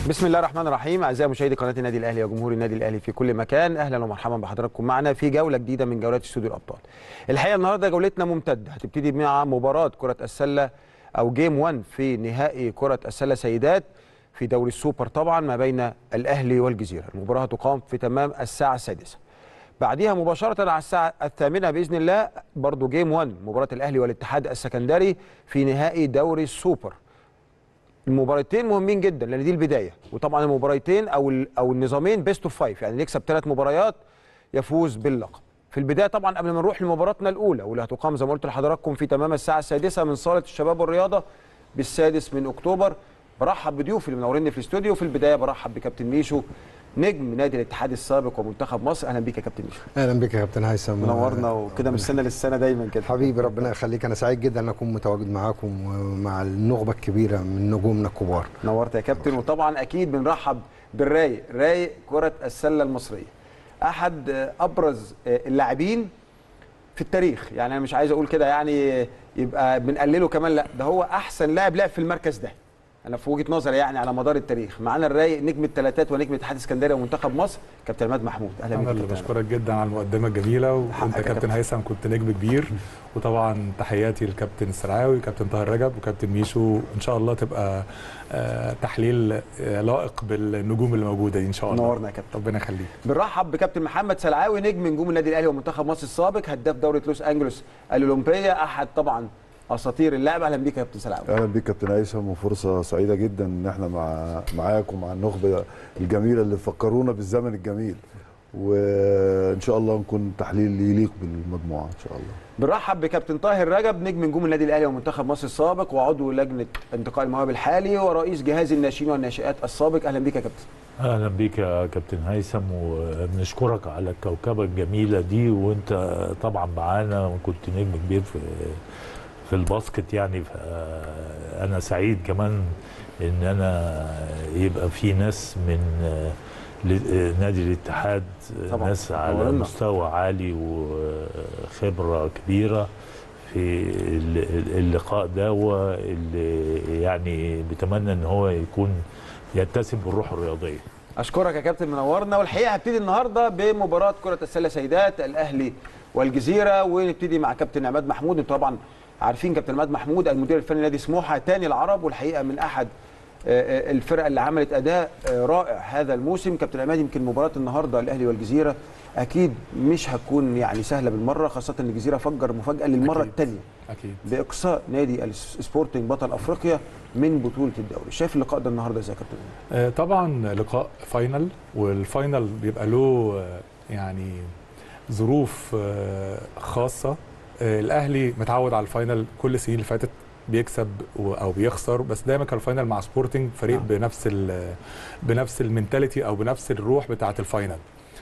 بسم الله الرحمن الرحيم اعزائي مشاهدي قناه النادي الاهلي وجمهور النادي الاهلي في كل مكان اهلا ومرحبا بحضراتكم معنا في جوله جديده من جولات استوديو الابطال. الحقيقه النهارده جولتنا ممتده هتبتدي مع مباراه كره السله او جيم 1 في نهائي كره السله سيدات في دوري السوبر طبعا ما بين الاهلي والجزيره. المباراه تقام في تمام الساعه السادسه. بعديها مباشره على الساعه الثامنه باذن الله برضو جيم 1 مباراه الاهلي والاتحاد السكندري في نهائي دوري السوبر. المباراتين مهمين جدا لان دي البدايه وطبعا المباراتين او ال- او النظامين بيست اوف فايف يعني يكسب ثلاث مباريات يفوز باللقب في البدايه طبعا قبل ما نروح لمباراتنا الاولى واللي هتقام زي ما قلت لحضراتكم في تمام الساعه السادسه من صاله الشباب والرياضه بالسادس من اكتوبر برحب بضيوفي اللي منوريني في الاستوديو في البدايه برحب بكابتن ميشو نجم نادي الاتحاد السابق ومنتخب مصر اهلا بيك يا كابتن ميشو اهلا بك يا كابتن هيثم منورنا وكده من السنه للسنه دايما كده حبيبي ربنا يخليك انا سعيد جدا ان اكون متواجد معاكم ومع النخبه الكبيره من نجومنا الكبار نورت يا كابتن وطبعا اكيد بنرحب بالرايق رايق كره السله المصريه احد آه، ابرز آه، اللاعبين في التاريخ يعني انا مش عايز اقول كده يعني يبقى بنقلله كمان لا ده هو احسن لاعب لعب في المركز ده انا في وجهه نظري يعني على مدار التاريخ معانا الرايق نجم الثلاثات ونجم اتحاد اسكندريه ومنتخب مصر كابتن عماد محمود اهلا بيك انا اللي كابتن عماد. بشكرك جدا على المقدمه الجميله وانت حقك يا كابتن كابتن. هيثم كنت نجم كبير وطبعا تحياتي للكابتن السرعاوي كابتن طاهر رجب وكابتن ميشو ان شاء الله تبقى آه، تحليل آه، لائق بالنجوم اللي موجوده دي ان شاء الله نورنا يا كابتن ربنا يخليك بنرحب بكابتن محمد سلعاوي نجم نجوم النادي الاهلي ومنتخب مصر السابق هداف دوره لوس انجلوس الاولمبيه احد طبعا اساطير اللعبه اهلا بيك يا كابتن سلعاوي اهلا بيك كابتن هيثم وفرصه سعيده جدا ان احنا مع معاك ومع النخبه الجميله اللي فكرونا بالزمن الجميل وان شاء الله نكون تحليل يليق بالمجموعه ان شاء الله بنرحب بكابتن طاهر رجب نجم نجوم النادي الاهلي ومنتخب مصر السابق وعضو لجنه انتقاء المواهب الحالي ورئيس جهاز الناشئين والناشئات السابق اهلا بيك يا كابتن اهلا بيك يا كابتن هيثم وبنشكرك على الكوكبه الجميله دي وانت طبعا معانا وكنت نجم كبير في في الباسكت يعني انا سعيد كمان ان انا يبقى في ناس من ل- نادي الاتحاد طبعاً. ناس على نورنا. مستوى عالي وخبره كبيره في ال- اللقاء ده واللي يعني بتمنى ان هو يكون يتسم بالروح الرياضيه اشكرك يا كابتن منورنا والحقيقه هبتدي النهارده بمباراه كره السله سيدات الاهلي والجزيره ونبتدي مع كابتن عماد محمود انتوا طبعا عارفين كابتن عماد محمود المدير الفني لنادي سموحه تاني العرب والحقيقه من احد آه، آه، الفرق اللي عملت اداء آه، رائع هذا الموسم كابتن عماد يمكن مباراه النهارده الاهلي والجزيره اكيد مش هتكون يعني سهله بالمره خاصه ان الجزيره فجر مفاجاه للمره أكيد. الثانيه اكيد باقصاء نادي السبورتنج بطل افريقيا من بطوله الدوري شايف اللقاء ده النهارده ازاي يا كابتن آه، طبعا لقاء فاينل والفاينل بيبقى له آه، يعني ظروف آه، خاصه آه، الاهلي متعود على الفاينل كل السنين اللي فاتت بيكسب و- او بيخسر بس دايما كان الفاينل مع سبورتنج فريق نعم. بنفس ال بنفس المينتاليتي او بنفس الروح بتاعه الفاينل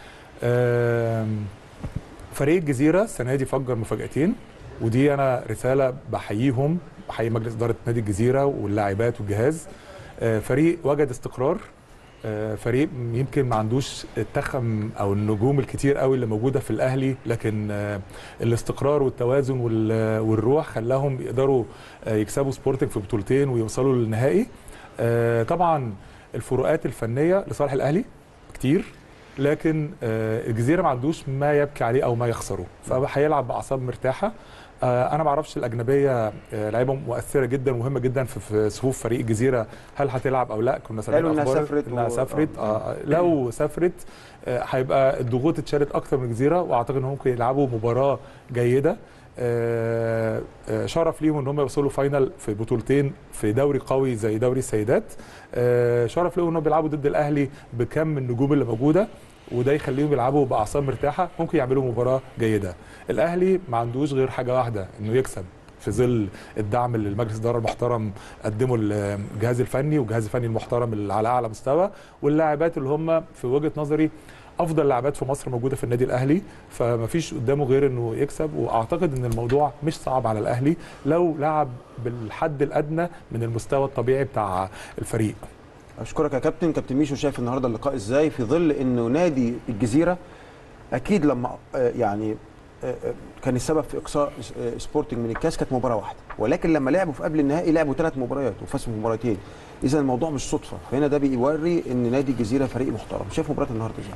آم، فريق الجزيره السنه دي فجر مفاجاتين ودي انا رساله بحييهم بحيي مجلس اداره نادي الجزيره واللاعبات والجهاز آه، فريق وجد استقرار آه، فريق يمكن ما عندوش التخم او النجوم الكتير قوي اللي موجوده في الاهلي لكن آه، الاستقرار والتوازن وال- والروح خلاهم يقدروا آه، يكسبوا سبورتنج في بطولتين ويوصلوا للنهائي آه، طبعا الفروقات الفنيه لصالح الاهلي كتير لكن آه، الجزيره ما عندوش ما يبكي عليه او ما يخسره فهيلعب باعصاب مرتاحه آه، انا ما اعرفش الاجنبيه آه، لعيبه مؤثره جدا ومهمه جدا في- في صفوف فريق الجزيره هل هتلعب او لا كنا سامعين قالوا إنها أخبار سافرت انها و- سافرت آه. لو سافرت آه، هيبقى الضغوط اتشالت اكتر من الجزيره واعتقد ان هم ممكن يلعبوا مباراه جيده آه، آه، شرف ليهم ان هم يوصلوا فاينل في بطولتين في دوري قوي زي دوري السيدات آه، شرف ليهم انهم بيلعبوا ضد الاهلي بكم النجوم اللي موجوده وده يخليهم يلعبوا باعصاب مرتاحه ممكن يعملوا مباراه جيده الاهلي ما عندوش غير حاجه واحده انه يكسب في ظل الدعم اللي المجلس الاداره المحترم قدمه الجهاز الفني والجهاز الفني المحترم اللي على اعلى مستوى واللاعبات اللي هم في وجهه نظري افضل لاعبات في مصر موجوده في النادي الاهلي فما فيش قدامه غير انه يكسب واعتقد ان الموضوع مش صعب على الاهلي لو لعب بالحد الادنى من المستوى الطبيعي بتاع الفريق اشكرك يا كابتن كابتن ميشو شايف النهارده اللقاء ازاي في ظل انه نادي الجزيره اكيد لما آه، يعني آه، آه، كان السبب في اقصاء آه، سبورتنج من الكاس كانت مباراه واحده ولكن لما لعبوا في قبل النهائي لعبوا ثلاث مباريات وفازوا في مباراتين اذا الموضوع مش صدفه فهنا ده بيوري ان نادي الجزيره فريق محترم شايف مباراه النهارده ازاي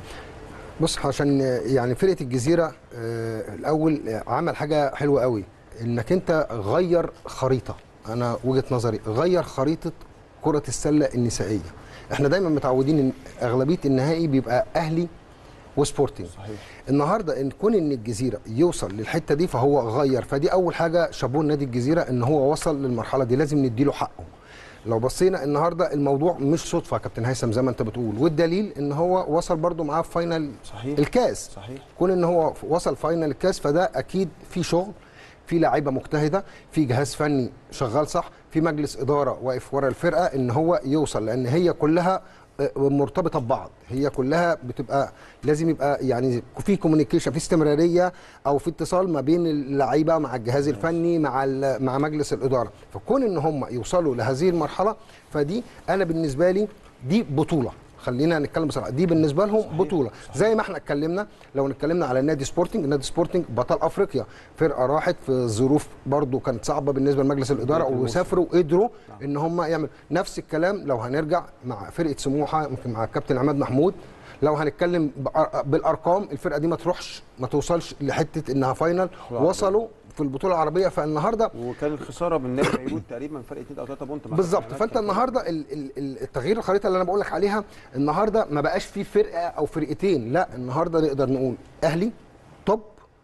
بص عشان يعني فرقه الجزيره آه، الاول عمل حاجه حلوه قوي انك انت غير خريطه انا وجهه نظري غير خريطه كره السله النسائيه احنا دايما متعودين ان اغلبيه النهائي بيبقى اهلي وسبورتنج صحيح النهارده ان كون ان الجزيره يوصل للحته دي فهو غير فدي اول حاجه شابوه نادي الجزيره ان هو وصل للمرحله دي لازم نديله حقه لو بصينا النهارده الموضوع مش صدفه يا كابتن هيثم زي ما انت بتقول والدليل ان هو وصل برده معاه في فاينل صحيح الكاس صحيح كون ان هو وصل فاينل الكاس فده اكيد في شغل في لعيبه مجتهده في جهاز فني شغال صح في مجلس اداره واقف ورا الفرقه ان هو يوصل لان هي كلها آه، مرتبطه ببعض هي كلها بتبقى لازم يبقى يعني في كوميونيكيشن في استمراريه او في اتصال ما بين اللعيبه مع الجهاز الفني مع ال- مع مجلس الاداره فكون ان هم يوصلوا لهذه المرحله فدي انا بالنسبه لي دي بطوله خلينا نتكلم بصراحه دي بالنسبه لهم صحيح. بطوله صحيح. زي ما احنا اتكلمنا لو اتكلمنا على نادي سبورتنج نادي سبورتنج بطل افريقيا فرقه راحت في ظروف برضو كانت صعبه بالنسبه لمجلس الاداره بداية الموسم. وسافروا وقدروا ان هم يعملوا نفس الكلام لو هنرجع مع فرقه سموحه يمكن مع الكابتن عماد محمود لو هنتكلم بأر- بالارقام الفرقه دي ما تروحش ما توصلش لحته انها فاينل وصلوا في البطوله العربيه فالنهارده وكان الخساره من نادي بيروت تقريبا فرق 2 او 3 بونت مع بالظبط الاتحاد. فانت النهارده ال- ال- ال- التغيير الخريطه اللي انا بقول لك عليها النهارده ما بقاش في فرقه او فرقتين لا النهارده نقدر نقول اهلي توب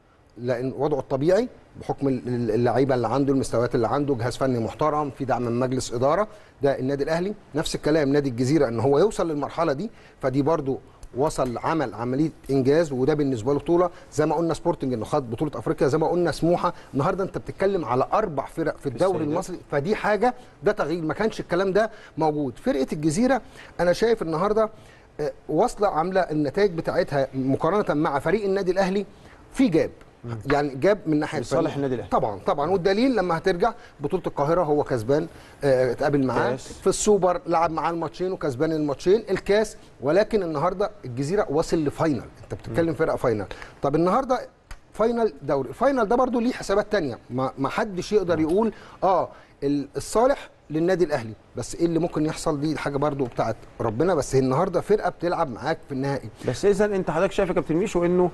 لان وضعه الطبيعي بحكم ال- ال- اللعيبه اللي عنده المستويات اللي عنده جهاز فني محترم في دعم من مجلس اداره ده النادي الاهلي نفس الكلام نادي الجزيره ان هو يوصل للمرحله دي فدي برضو وصل عمل عمليه انجاز وده بالنسبه له بطوله زي ما قلنا سبورتنج انه خد بطوله افريقيا زي ما قلنا سموحه النهارده انت بتتكلم على اربع فرق في الدوري السيدات. المصري فدي حاجه ده تغيير ما كانش الكلام ده موجود فرقه الجزيره انا شايف النهارده آه، واصله عامله النتائج بتاعتها مقارنه مع فريق النادي الاهلي في جاب يعني جاب من ناحيه لصالح فريق. النادي الأهلي. طبعا طبعا والدليل لما هترجع بطوله القاهره هو كسبان آه، اتقابل معاه كاس. في السوبر لعب معاه الماتشين وكسبان الماتشين الكاس ولكن النهارده الجزيره واصل لفاينل انت بتتكلم فرقه فاينل طب النهارده فاينل دوري الفاينل ده برضو ليه حسابات تانية ما, ما حدش يقدر يقول اه ال- الصالح للنادي الاهلي بس ايه اللي ممكن يحصل دي حاجه برضو بتاعت ربنا بس هي النهارده فرقه بتلعب معاك في النهائي بس اذا انت حضرتك شايف يا كابتن ميشو انه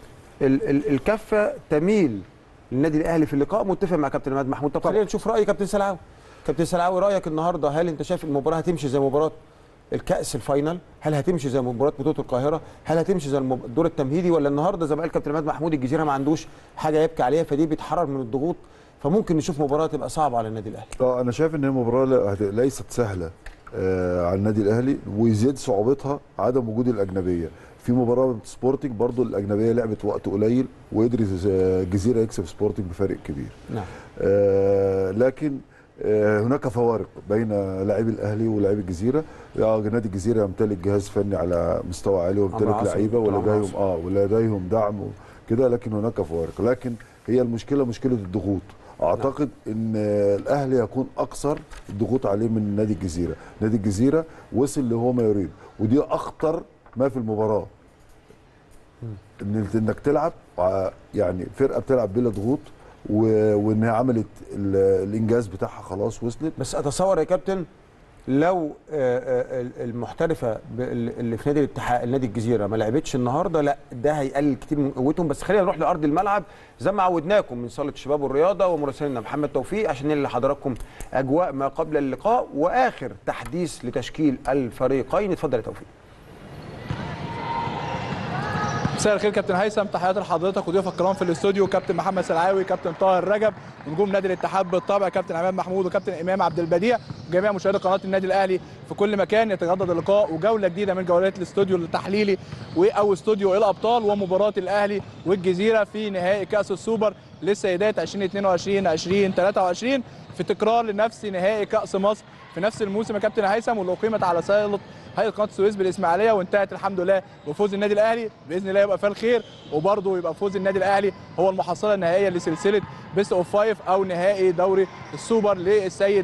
ال ال الكفه تميل للنادي الاهلي في اللقاء متفق مع كابتن عماد محمود طب طبعا. خلينا نشوف راي كابتن سلعاوي كابتن سلعاوي رايك النهارده هل انت شايف المباراه هتمشي زي مباراه الكاس الفاينل هل هتمشي زي مباراه بطوله القاهره هل هتمشي زي المب- الدور التمهيدي ولا النهارده زي ما قال كابتن عماد محمود الجزيره ما عندوش حاجه يبكي عليها فدي بيتحرر من الضغوط فممكن نشوف مباراه تبقى صعبه على النادي الاهلي اه انا شايف ان هي مباراه لا- هت- ليست سهله آه على النادي الاهلي ويزيد صعوبتها عدم وجود الاجنبيه في مباراه سبورتنج برضو الاجنبيه لعبت وقت قليل وقدر آه، الجزيره يكسب سبورتنج بفارق كبير نعم آه لكن آه هناك فوارق بين لاعبي الاهلي ولاعبي الجزيره آه، نادي الجزيره يمتلك جهاز فني على مستوى عالي ويمتلك عمرو عاصم، لعيبه عمرو ولديهم عاصم. اه ولديهم دعم كده لكن هناك فوارق لكن هي المشكله مشكله الضغوط اعتقد ان آه، الاهلي يكون اكثر الضغوط عليه من نادي الجزيره نادي الجزيره وصل اللي هو ما يريد ودي اخطر ما في المباراه ان انك تلعب ع- يعني فرقه بتلعب بلا ضغوط و- وان هي عملت ال- الانجاز بتاعها خلاص وصلت بس اتصور يا كابتن لو آه، آه، المحترفه ب- اللي في نادي الاتحاد نادي الجزيره ما لعبتش النهارده لا ده هيقلل كتير من قوتهم بس خلينا نروح لارض الملعب زي ما عودناكم من صاله الشباب والرياضه ومراسلنا محمد توفيق عشان ننقل لحضراتكم اجواء ما قبل اللقاء واخر تحديث لتشكيل الفريقين اتفضل يا توفيق مساء الخير كابتن هيثم تحياتي لحضرتك وضيوفك الكرام في الاستوديو كابتن محمد سلعاوي كابتن طاهر رجب نجوم نادي الاتحاد بالطبع كابتن عماد محمود وكابتن امام عبد البديع وجميع مشاهدي قناه النادي الاهلي في كل مكان يتجدد اللقاء وجوله جديده من جولات الاستوديو التحليلي و- او استوديو الابطال ومباراه الاهلي والجزيره في نهائي كاس السوبر للسيدات 2022 2023 في تكرار لنفس نهائي كاس مصر في نفس الموسم يا كابتن هيثم واللي اقيمت على صاله هيئه قناه السويس بالاسماعيليه وانتهت الحمد لله بفوز النادي الاهلي باذن الله يبقى فيها الخير وبرضه يبقى فوز النادي الاهلي هو المحصله النهائيه لسلسله بيست اوف فايف او نهائي دوري السوبر للسيدات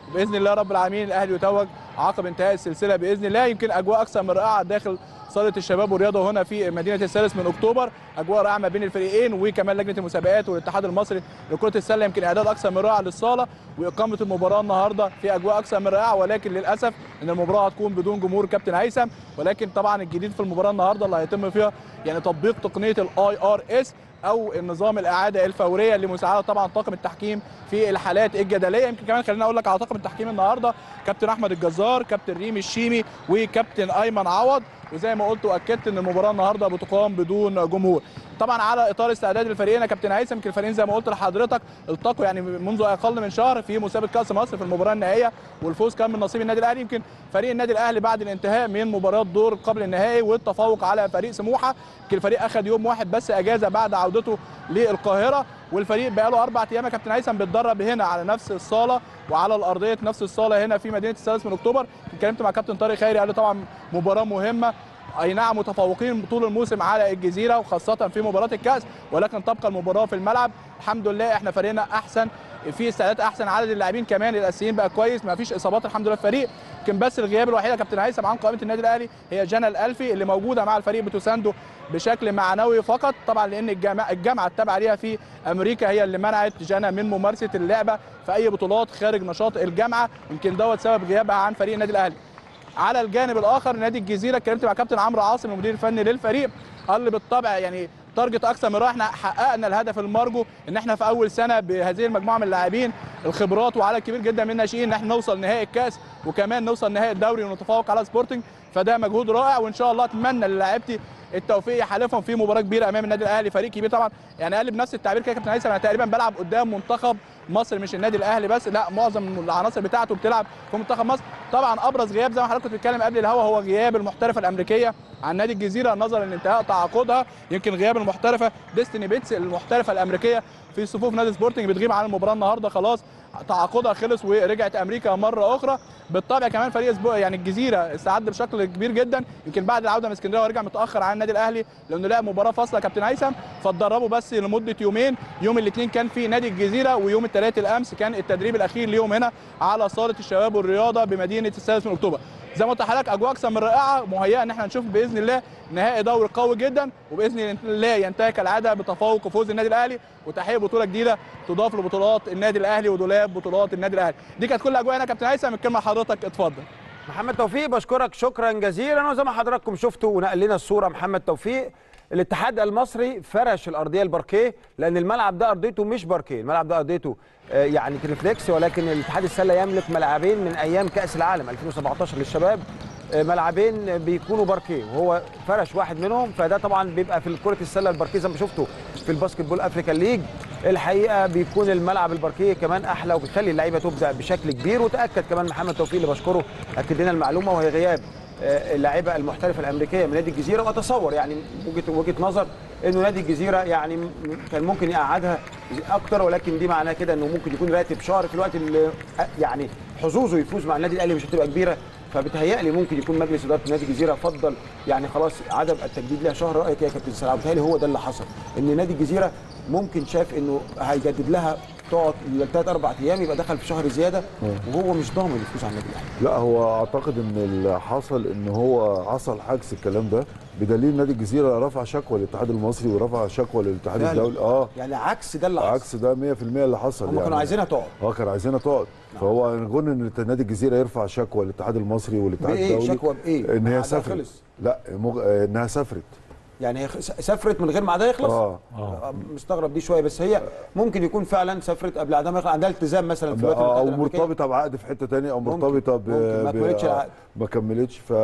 باذن الله رب العالمين الاهلي يتوج عقب انتهاء السلسله باذن الله يمكن اجواء اكثر من رائعه داخل صاله الشباب والرياضه هنا في مدينه الثالث من اكتوبر اجواء رائعه ما بين الفريقين وكمان لجنه المسابقات والاتحاد المصري لكره السله يمكن اعداد اكثر من رائع للصاله واقامه المباراه النهارده في اجواء اكثر من رائعه ولكن للاسف ان المباراه هتكون بدون جمهور كابتن هيثم ولكن طبعا الجديد في المباراه النهارده اللي هيتم فيها يعني تطبيق تقنيه الاي ار اس او النظام الاعاده الفوريه لمساعده طبعا طاقم التحكيم في الحالات الجدليه يمكن كمان خليني اقول لك على طاقم التحكيم النهارده كابتن احمد الجزار كابتن ريم الشيمي وكابتن ايمن عوض وزي ما قلت واكدت ان المباراه النهارده بتقام بدون جمهور طبعا على اطار استعداد الفريقين يا كابتن هيثم يمكن الفريقين زي ما قلت لحضرتك التقوا يعني منذ اقل من شهر في مسابقه كاس مصر في المباراه النهائيه والفوز كان من نصيب النادي الاهلي يمكن فريق النادي الاهلي بعد الانتهاء من مباراه دور قبل النهائي والتفوق على فريق سموحه يمكن الفريق اخذ يوم واحد بس اجازه بعد عودته للقاهره والفريق بقى له اربع ايام يا كابتن هيثم بيتدرب هنا على نفس الصاله وعلى الارضيه نفس الصاله هنا في مدينه الثالث من اكتوبر اتكلمت مع كابتن طارق خيري قال لي طبعا مباراه مهمه اي نعم متفوقين طول الموسم على الجزيره وخاصه في مباراه الكاس ولكن تبقى المباراه في الملعب الحمد لله احنا فريقنا احسن في استعدادات احسن عدد اللاعبين كمان الاساسيين بقى كويس ما فيش اصابات الحمد لله في الفريق يمكن بس الغياب الوحيد يا كابتن هيثم عن قائمه النادي الاهلي هي جنى الالفي اللي موجوده مع الفريق بتسانده بشكل معنوي فقط طبعا لان الجامعه الجامعه التابعه ليها في امريكا هي اللي منعت جنى من ممارسه اللعبه في اي بطولات خارج نشاط الجامعه يمكن دوت سبب غيابها عن فريق النادي الاهلي على الجانب الاخر نادي الجزيره اتكلمت مع كابتن عمرو عاصم المدير الفني للفريق قال لي بالطبع يعني تارجت اكثر من رائع احنا حققنا الهدف المرجو ان احنا في اول سنه بهذه المجموعه من اللاعبين الخبرات وعدد كبير جدا من الناشئين ان احنا نوصل نهائي الكاس وكمان نوصل نهائي الدوري ونتفوق على سبورتنج فده مجهود رائع وان شاء الله اتمنى للاعيبتي التوفيق يحالفهم في مباراه كبيره امام النادي الاهلي فريق كبير طبعا يعني قال بنفس التعبير كده كابتن هيثم انا تقريبا بلعب قدام منتخب مصر مش النادي الاهلي بس لا معظم العناصر بتاعته بتلعب في منتخب مصر طبعا ابرز غياب زي ما حضرتك كنت بتتكلم قبل الهوا هو غياب المحترفه الامريكيه عن نادي الجزيره نظرا لانتهاء تعاقدها يمكن غياب المحترفه ديستني بيتس المحترفه الامريكيه في صفوف نادي سبورتنج بتغيب عن المباراه النهارده خلاص تعاقدها خلص ورجعت امريكا مره اخرى بالطبع كمان فريق اسبوع يعني الجزيره استعد بشكل كبير جدا يمكن بعد العوده من اسكندريه ورجع متاخر عن النادي الاهلي لانه لعب مباراه فاصله كابتن هيثم فاتدربوا بس لمده يومين يوم الاثنين كان في نادي الجزيره ويوم الثلاث الامس كان التدريب الاخير ليهم هنا على صاله الشباب والرياضه بمدينه السادس من اكتوبر زي ما قلت لحضرتك اجواء اكثر من رائعه مهيئه ان احنا نشوف باذن الله نهائي دوري قوي جدا وباذن الله ينتهي كالعاده بتفوق وفوز النادي الاهلي وتحقيق بطوله جديده تضاف لبطولات النادي الاهلي ودولاب بطولات النادي الاهلي دي كانت كل الاجواء هنا كابتن هيثم الكلمه لحضرتك اتفضل محمد توفيق بشكرك شكرا جزيلا وزي ما حضراتكم شفتوا ونقل لنا الصوره محمد توفيق الاتحاد المصري فرش الارضيه الباركيه لان الملعب ده ارضيته مش باركيه الملعب ده ارضيته آه، يعني تريفليكس ولكن الاتحاد السله يملك ملعبين من ايام كاس العالم 2017 للشباب آه، ملعبين بيكونوا باركيه وهو فرش واحد منهم فده طبعا بيبقى في كره السله الباركيه زي ما شفتوا في الباسكت بول افريكان ليج الحقيقه بيكون الملعب الباركيه كمان احلى وبيخلي اللعيبه تبدع بشكل كبير وتاكد كمان محمد توفيق اللي بشكره اكد لنا المعلومه وهي غياب آه، اللاعبه المحترفه الامريكيه من نادي الجزيره واتصور يعني وجهه وجهه نظر انه نادي الجزيره يعني م- كان ممكن يقعدها اكتر ولكن دي معناه كده انه ممكن يكون راتب شهر في الوقت اللي آه، يعني حظوظه يفوز مع النادي الاهلي مش هتبقى كبيره فبتهيألي ممكن يكون مجلس اداره نادي الجزيره فضل يعني خلاص عدم التجديد لها شهر رايك إيه يا كابتن سلام بتهيألي هو ده اللي حصل ان نادي الجزيره ممكن شاف انه هيجدد لها تقعد ثلاث اربع ايام يبقى دخل في شهر زياده وهو مش ضامن يفوز على النادي الاهلي لا هو اعتقد ان اللي حصل ان هو حصل عكس الكلام ده بدليل نادي الجزيره رفع شكوى للاتحاد المصري ورفع شكوى للاتحاد فعلا. الدولي اه يعني عكس ده اللي حصل عكس ده 100% اللي حصل هم كانوا عايزينها تقعد اه كانوا عايزينها تقعد فهو كون ان نادي الجزيره يرفع شكوى للاتحاد المصري والاتحاد بإيه؟ الدولي شكوى بإيه؟ ان هي بعدها سافرت خلص. لا مغ... آه، انها سافرت يعني هي خ- سافرت من غير ما عدها يخلص اه آه، مستغرب دي شويه بس هي ممكن يكون فعلا سافرت قبل عدم يخلص عندها التزام مثلا في الوقت او الاتحاد الأمريكي. مرتبطه بعقد في حته تانية او ممكن، مرتبطه ب... ممكن، ما ب- كملتش آه، العقد. ما كملتش ف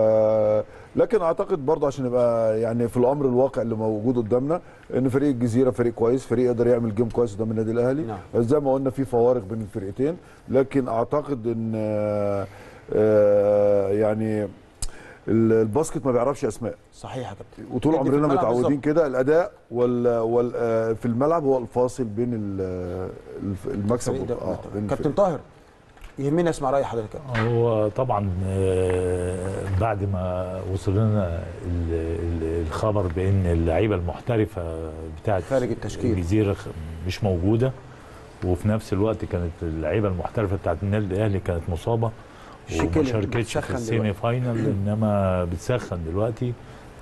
لكن اعتقد برضه عشان يبقى يعني في الامر الواقع اللي موجود قدامنا ان فريق الجزيره فريق كويس فريق يقدر يعمل جيم كويس قدام النادي الاهلي نعم. زي ما قلنا في فوارق بين الفرقتين لكن اعتقد ان آه، آه، يعني ال- الباسكت ما بيعرفش اسماء صحيح يا كابتن وطول ادي في عمرنا الملعب متعودين بالظبط. كده الاداء وال, وال آه، في الملعب هو الفاصل بين ال- الف- المكسب الفريق ده وال- اه بين كابتن طاهر يهمني اسمع راي حضرتك يا كابتن. هو طبعا آه، بعد ما وصل لنا ال- ال- الخبر بان اللعيبه المحترفه بتاعت خارج التشكيل. الجزيره خ- مش موجوده وفي نفس الوقت كانت اللعيبه المحترفه بتاعت النادي الاهلي كانت مصابه شيكيلي وما شاركتش بتسخن في السيمي فاينل انما بتسخن دلوقتي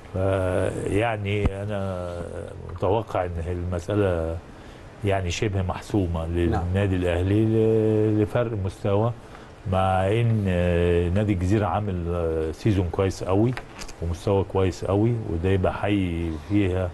يعني انا متوقع ان المساله يعني شبه محسومه للنادي الاهلي ل- لفرق مستوى مع ان آه، نادي الجزيره عامل آه، سيزون كويس قوي ومستوى كويس قوي وده يبقى حي فيها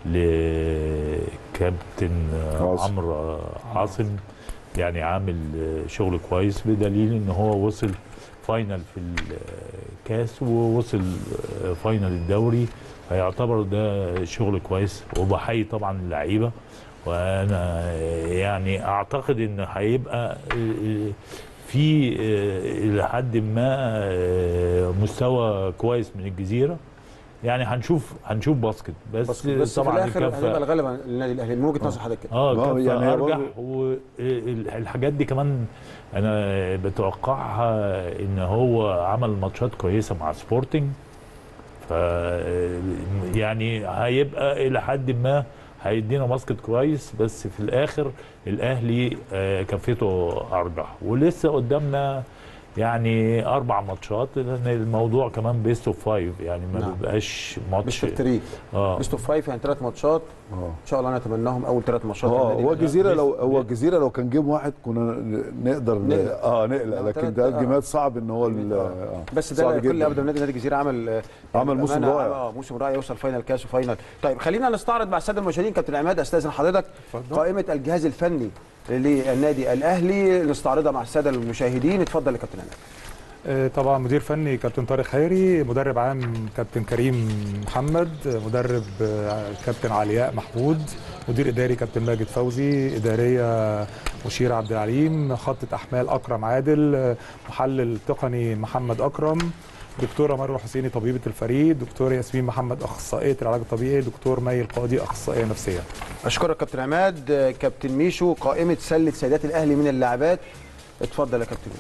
لكابتن آه، عاصم. عمرو آه، عاصم يعني عامل آه، شغل كويس بدليل ان هو وصل فاينل في الكاس ووصل آه، فاينل الدوري هيعتبر ده شغل كويس وبحيي طبعا اللعيبه وانا آه، يعني اعتقد ان هيبقى آه، في آه، الى حد ما آه، مستوى كويس من الجزيره يعني هنشوف هنشوف باسكت بس, بس, بس في طبعا الاخر الكفة- هيبقى الغالب عن النادي الاهلي من وجهه نظر حضرتك كده اه ما هو كفة يعني هي ارجح برضه- والحاجات دي كمان انا بتوقعها ان هو عمل ماتشات كويسه مع سبورتنج ف يعني هيبقى الى حد ما هيدينا باسكت كويس بس في الاخر الاهلي آه، كفته ارجح ولسه قدامنا يعني اربع ماتشات لان الموضوع كمان بيست اوف فايف يعني ما نعم. بيبقاش مش ماتش في التريك اه بيست اوف فايف يعني ثلاث ماتشات اه ان شاء الله نتمناهم اول ثلاث ماتشات اه للنادي هو الأهلي. الجزيره لو بس- هو الجزيره لو كان جيم واحد كنا ن- نقدر ن- نقلق. اه نقلق آه، لكن تلات- ده آه. الجيمات صعب ان هو ال- آه. آه. بس صعب ده كل جداً. ابدا نادي نادي الجزيره عمل آه، عمل موسم بأمانة رائع. اه موسم رائع يوصل فاينل كاس وفاينل طيب خلينا نستعرض مع الساده المشاهدين كابتن عماد استاذن حضرتك قائمه الجهاز الفني للنادي الاهلي نستعرضها مع الساده المشاهدين اتفضل يا كابتن عماد آه، طبعا مدير فني كابتن طارق خيري مدرب عام كابتن كريم محمد آه، مدرب آه، كابتن علياء محمود مدير اداري كابتن ماجد فوزي اداريه مشير عبد العليم خطة احمال اكرم عادل آه، محلل تقني محمد اكرم دكتوره مروه حسيني طبيبه الفريق دكتور ياسمين محمد اخصائيه العلاج الطبيعي دكتور مي القاضي اخصائيه نفسيه اشكرك كابتن عماد آه، كابتن ميشو قائمه سله سيدات الاهلي من اللاعبات اتفضل يا كابتن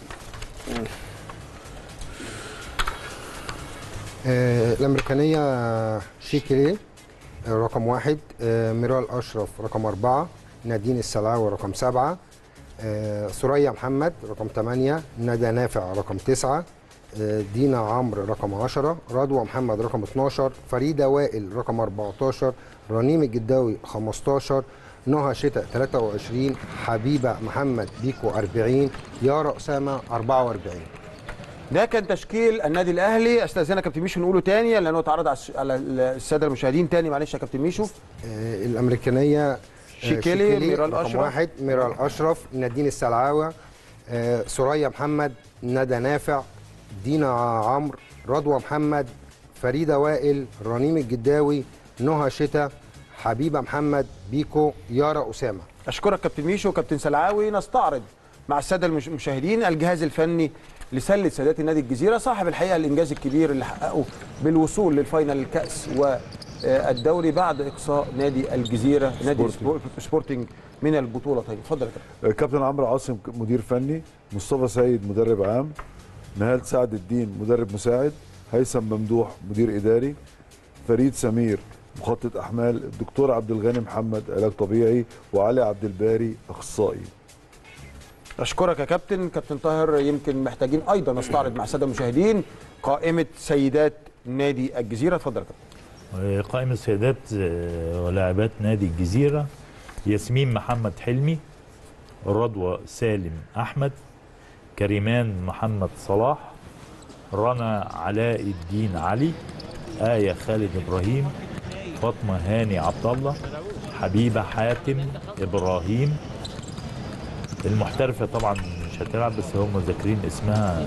آه، الامريكانيه شيكلي آه، رقم واحد آه، ميرال اشرف رقم اربعه نادين السلاوي رقم سبعه آه، سوريا محمد رقم ثمانيه ندى نافع رقم تسعه آه، دينا عمرو رقم 10 رضوى محمد رقم 12 فريده وائل رقم 14 رنيم الجداوي 15 نهى شتاء 23 حبيبه محمد بيكو 40 يارا اسامه 44 ده كان تشكيل النادي الاهلي استاذنك كابتن ميشو نقوله تاني لانه اتعرض على الس- على الساده المشاهدين تاني معلش يا كابتن ميشو آه، الامريكانيه آه، شيكيلي، ميرال رقم أشرف. واحد ميرال اشرف نادين السلعاوه آه، سوريا محمد ندى نافع دينا عمرو رضوى محمد فريده وائل رنيم الجداوي نهى شتا حبيبه محمد بيكو يارا اسامه اشكرك كابتن ميشو كابتن سلعاوي نستعرض مع الساده المش- المشاهدين الجهاز الفني لسله سادات النادي الجزيره صاحب الحقيقه الانجاز الكبير اللي حققه بالوصول للفاينل الكاس والدوري بعد اقصاء نادي الجزيره نادي سبور- سبورتنج من البطوله طيب اتفضل يا كابتن كابتن عمرو عاصم مدير فني مصطفى سيد مدرب عام نهال سعد الدين مدرب مساعد هيثم ممدوح مدير اداري فريد سمير مخطط احمال الدكتور عبد الغني محمد علاج طبيعي وعلي عبد الباري اخصائي اشكرك يا كابتن كابتن طاهر يمكن محتاجين ايضا نستعرض مع الساده المشاهدين قائمه سيدات نادي الجزيره اتفضل يا كابتن قائمة سيدات آه، ولاعبات نادي الجزيرة ياسمين محمد حلمي رضوى سالم أحمد كريمان محمد صلاح رنا علاء الدين علي آية خالد إبراهيم فاطمة هاني عبد الله حبيبة حاتم إبراهيم المحترفة طبعا مش هتلعب بس هم ذاكرين اسمها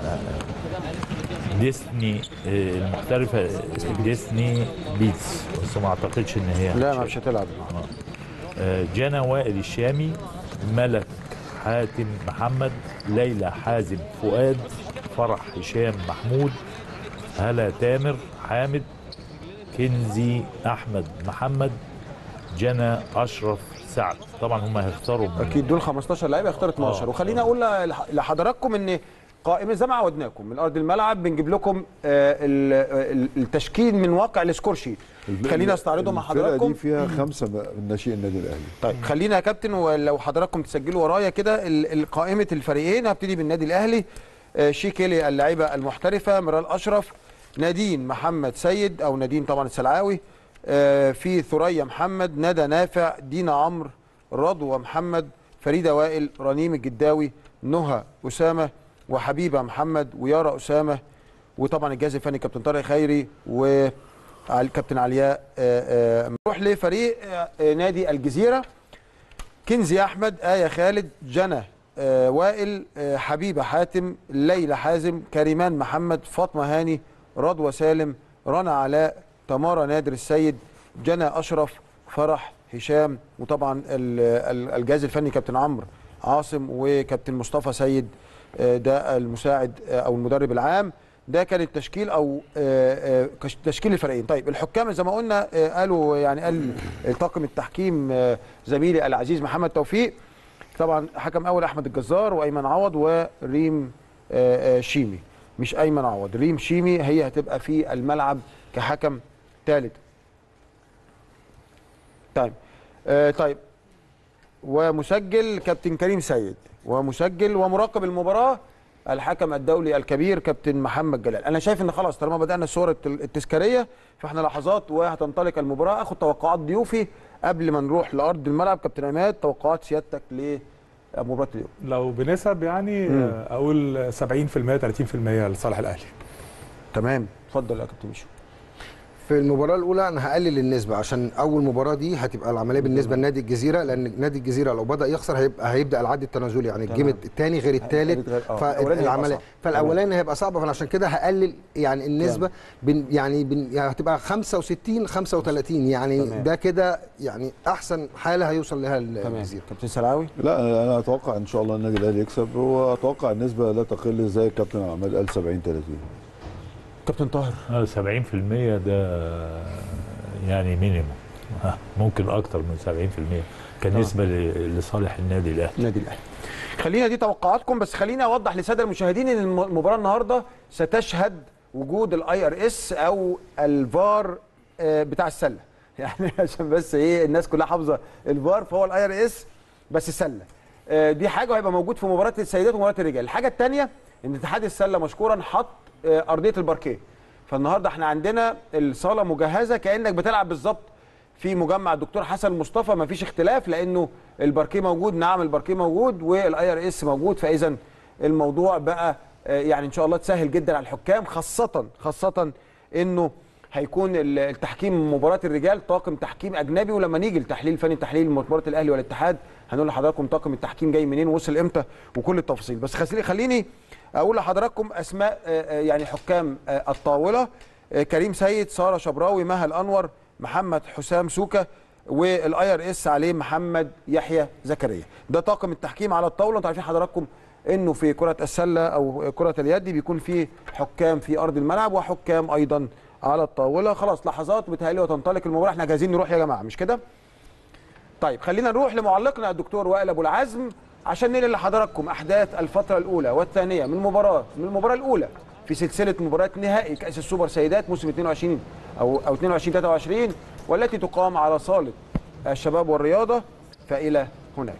آه، ديسني آه، المحترفة ديسني بيتس بس ما اعتقدش ان هي لا هتشارك. مش هتلعب آه، جانا وائل الشامي ملك حاتم محمد ليلى حازم فؤاد فرح هشام محمود هلا تامر حامد كنزي احمد محمد جنى اشرف سعد طبعا هم هيختاروا من اكيد دول 15 لعيبه يختار 12 آه. وخليني اقول لح- لحضراتكم ان قائمه زي ما عودناكم من ارض الملعب بنجيب لكم آه، ال- ال- التشكيل من واقع السكور شيت خلينا استعرضه مع الفرقة حضراتكم دي فيها خمسه من ناشئين النادي الاهلي طيب خلينا يا كابتن ولو حضراتكم تسجلوا ورايا كده ال- ال- قائمه الفريقين هبتدي بالنادي الاهلي آه، شيكيلي اللاعبه المحترفه مرال اشرف نادين محمد سيد او نادين طبعا السلعاوي آه، في ثريا محمد ندى نافع دينا عمرو رضوى محمد فريده وائل رنيم الجداوي نهى اسامه وحبيبه محمد ويارا اسامه وطبعا الجهاز الفني كابتن طارق خيري والكابتن علياء آه، آه، نروح لفريق آه، آه، نادي الجزيره كنزي احمد ايه خالد جنى آه، وائل آه، حبيبه حاتم ليلى حازم كريمان محمد فاطمه هاني رضوى سالم رنا علاء تمارا نادر السيد جنى اشرف فرح هشام وطبعا ال- ال- الجهاز الفني كابتن عمرو عاصم وكابتن مصطفى سيد آه، ده المساعد آه، او المدرب العام ده كان التشكيل او آه، آه، كش- تشكيل الفريقين طيب الحكام زي ما قلنا آه، قالوا يعني قال طاقم التحكيم آه، زميلي العزيز محمد توفيق طبعا حكم اول احمد الجزار وايمن عوض وريم آه، آه، شيمي مش ايمن عوض ريم شيمي هي هتبقى في الملعب كحكم ثالث طيب آه، طيب ومسجل كابتن كريم سيد ومسجل ومراقب المباراه الحكم الدولي الكبير كابتن محمد جلال انا شايف ان خلاص طالما بدانا الصور الت- التذكاريه فاحنا لحظات وهتنطلق المباراه اخد توقعات ضيوفي قبل ما نروح لارض الملعب كابتن عماد توقعات سيادتك لمباراه اليوم لو بنسب يعني مم. آه، اقول 70% 30% لصالح الاهلي تمام اتفضل يا كابتن ميشو في المباراه الاولى انا هقلل النسبه عشان اول مباراه دي هتبقى العمليه بالنسبه لنادي الجزيره لان نادي الجزيره لو بدا يخسر هيبقى هيبدا العد التنازلي يعني الجيم تمام. الثاني غير الثالث غير- آه، الأولاني هيبقى فالعمليه صعب. فالاولاني هيبقى صعب فعشان كده هقلل يعني النسبه بن يعني بن يعني هتبقى 65 35 يعني تمام. ده كده يعني احسن حاله هيوصل لها تمام الجزيره كابتن سلعاوي لا انا اتوقع ان شاء الله النادي الاهلي يكسب واتوقع النسبه لا تقل زي الكابتن عماد قال 70 30 كابتن طاهر آه، 70% ده يعني مينيموم آه، ممكن اكتر من 70% كنسبه ل- لصالح النادي الاهلي النادي الاهلي خلينا دي توقعاتكم بس خليني اوضح للساده المشاهدين ان الم- المباراه النهارده ستشهد وجود الاي ار اس او الفار آه، بتاع السله يعني عشان بس ايه الناس كلها حافظه الفار فهو الاي ار اس بس السله آه، دي حاجه وهيبقى موجود في مباراه السيدات ومباراه الرجال الحاجه الثانيه ان اتحاد السله مشكورا حط آه، ارضيه الباركيه فالنهارده احنا عندنا الصاله مجهزه كانك بتلعب بالظبط في مجمع الدكتور حسن مصطفى ما فيش اختلاف لانه الباركيه موجود نعم الباركيه موجود والاي ار اس موجود فاذا الموضوع بقى آه، يعني ان شاء الله تسهل جدا على الحكام خاصه خاصه انه هيكون ال- التحكيم مباراه الرجال طاقم تحكيم اجنبي ولما نيجي لتحليل فني تحليل مباراه الاهلي والاتحاد هنقول لحضراتكم طاقم التحكيم جاي منين وصل امتى وكل التفاصيل بس خليني خليني اقول لحضراتكم اسماء آه، آه، يعني حكام آه، الطاوله آه، كريم سيد ساره شبراوي مها الانور محمد حسام سوكا والاي ار اس عليه محمد يحيى زكريا ده طاقم التحكيم على الطاوله انتوا عارفين حضراتكم انه في كره السله او كره اليد بيكون في حكام في ارض الملعب وحكام ايضا على الطاوله خلاص لحظات بتهيألي وتنطلق المباراه احنا جاهزين نروح يا جماعه مش كده طيب خلينا نروح لمعلقنا الدكتور وائل ابو العزم عشان ننقل لحضراتكم احداث الفتره الاولى والثانيه من مباراه من المباراه الاولى في سلسله مباريات نهائي كاس السوبر سيدات موسم 22 او او 22 23 والتي تقام على صاله الشباب والرياضه فالى هناك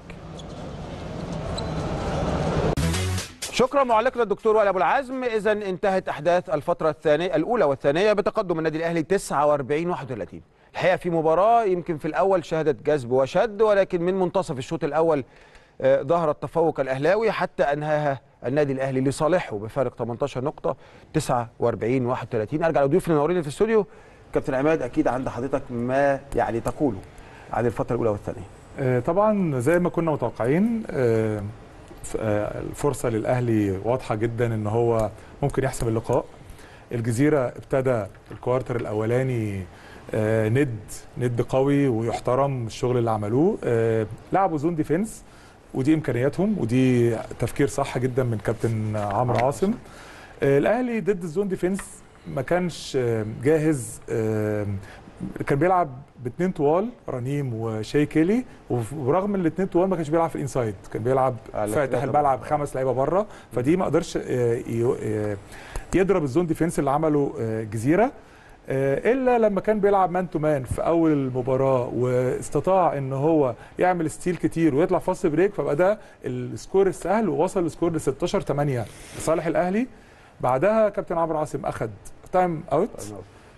شكرا معلقنا الدكتور وائل ابو العزم اذا انتهت احداث الفتره الثانيه الاولى والثانيه بتقدم النادي الاهلي 49 31 الحقيقه في مباراه يمكن في الاول شهدت جذب وشد ولكن من منتصف الشوط الاول آه، ظهر التفوق الاهلاوي حتى انهاها النادي الاهلي لصالحه بفارق 18 نقطه 49 31 ارجع لضيوفنا المنورين في الاستوديو كابتن عماد اكيد عند حضرتك ما يعني تقوله عن الفتره الاولى والثانيه آه، طبعا زي ما كنا متوقعين آه، ف- آه، الفرصه للاهلي واضحه جدا ان هو ممكن يحسم اللقاء الجزيره ابتدى الكوارتر الاولاني آه، ند ند قوي ويحترم الشغل اللي عملوه آه، لعبوا زون ديفنس ودي امكانياتهم ودي تفكير صح جدا من كابتن عمرو عاصم آه، الاهلي ضد الزون ديفنس ما كانش آه، جاهز آه، كان بيلعب باثنين طوال رنيم وشاي كيلي ورغم ان الاثنين طوال ما كانش بيلعب في الانسايد كان بيلعب على فاتح ثلاثة الملعب بره. خمس لعيبه بره فدي ما قدرش آه، ي- آه، يضرب الزون ديفense اللي عمله آه، جزيره آه، الا لما كان بيلعب مان تو مان في اول المباراه واستطاع ان هو يعمل ستيل كتير ويطلع فاست بريك فبقى ده السكور السهل ووصل السكور ل 16 8 لصالح الاهلي بعدها كابتن عمرو عاصم اخذ تايم اوت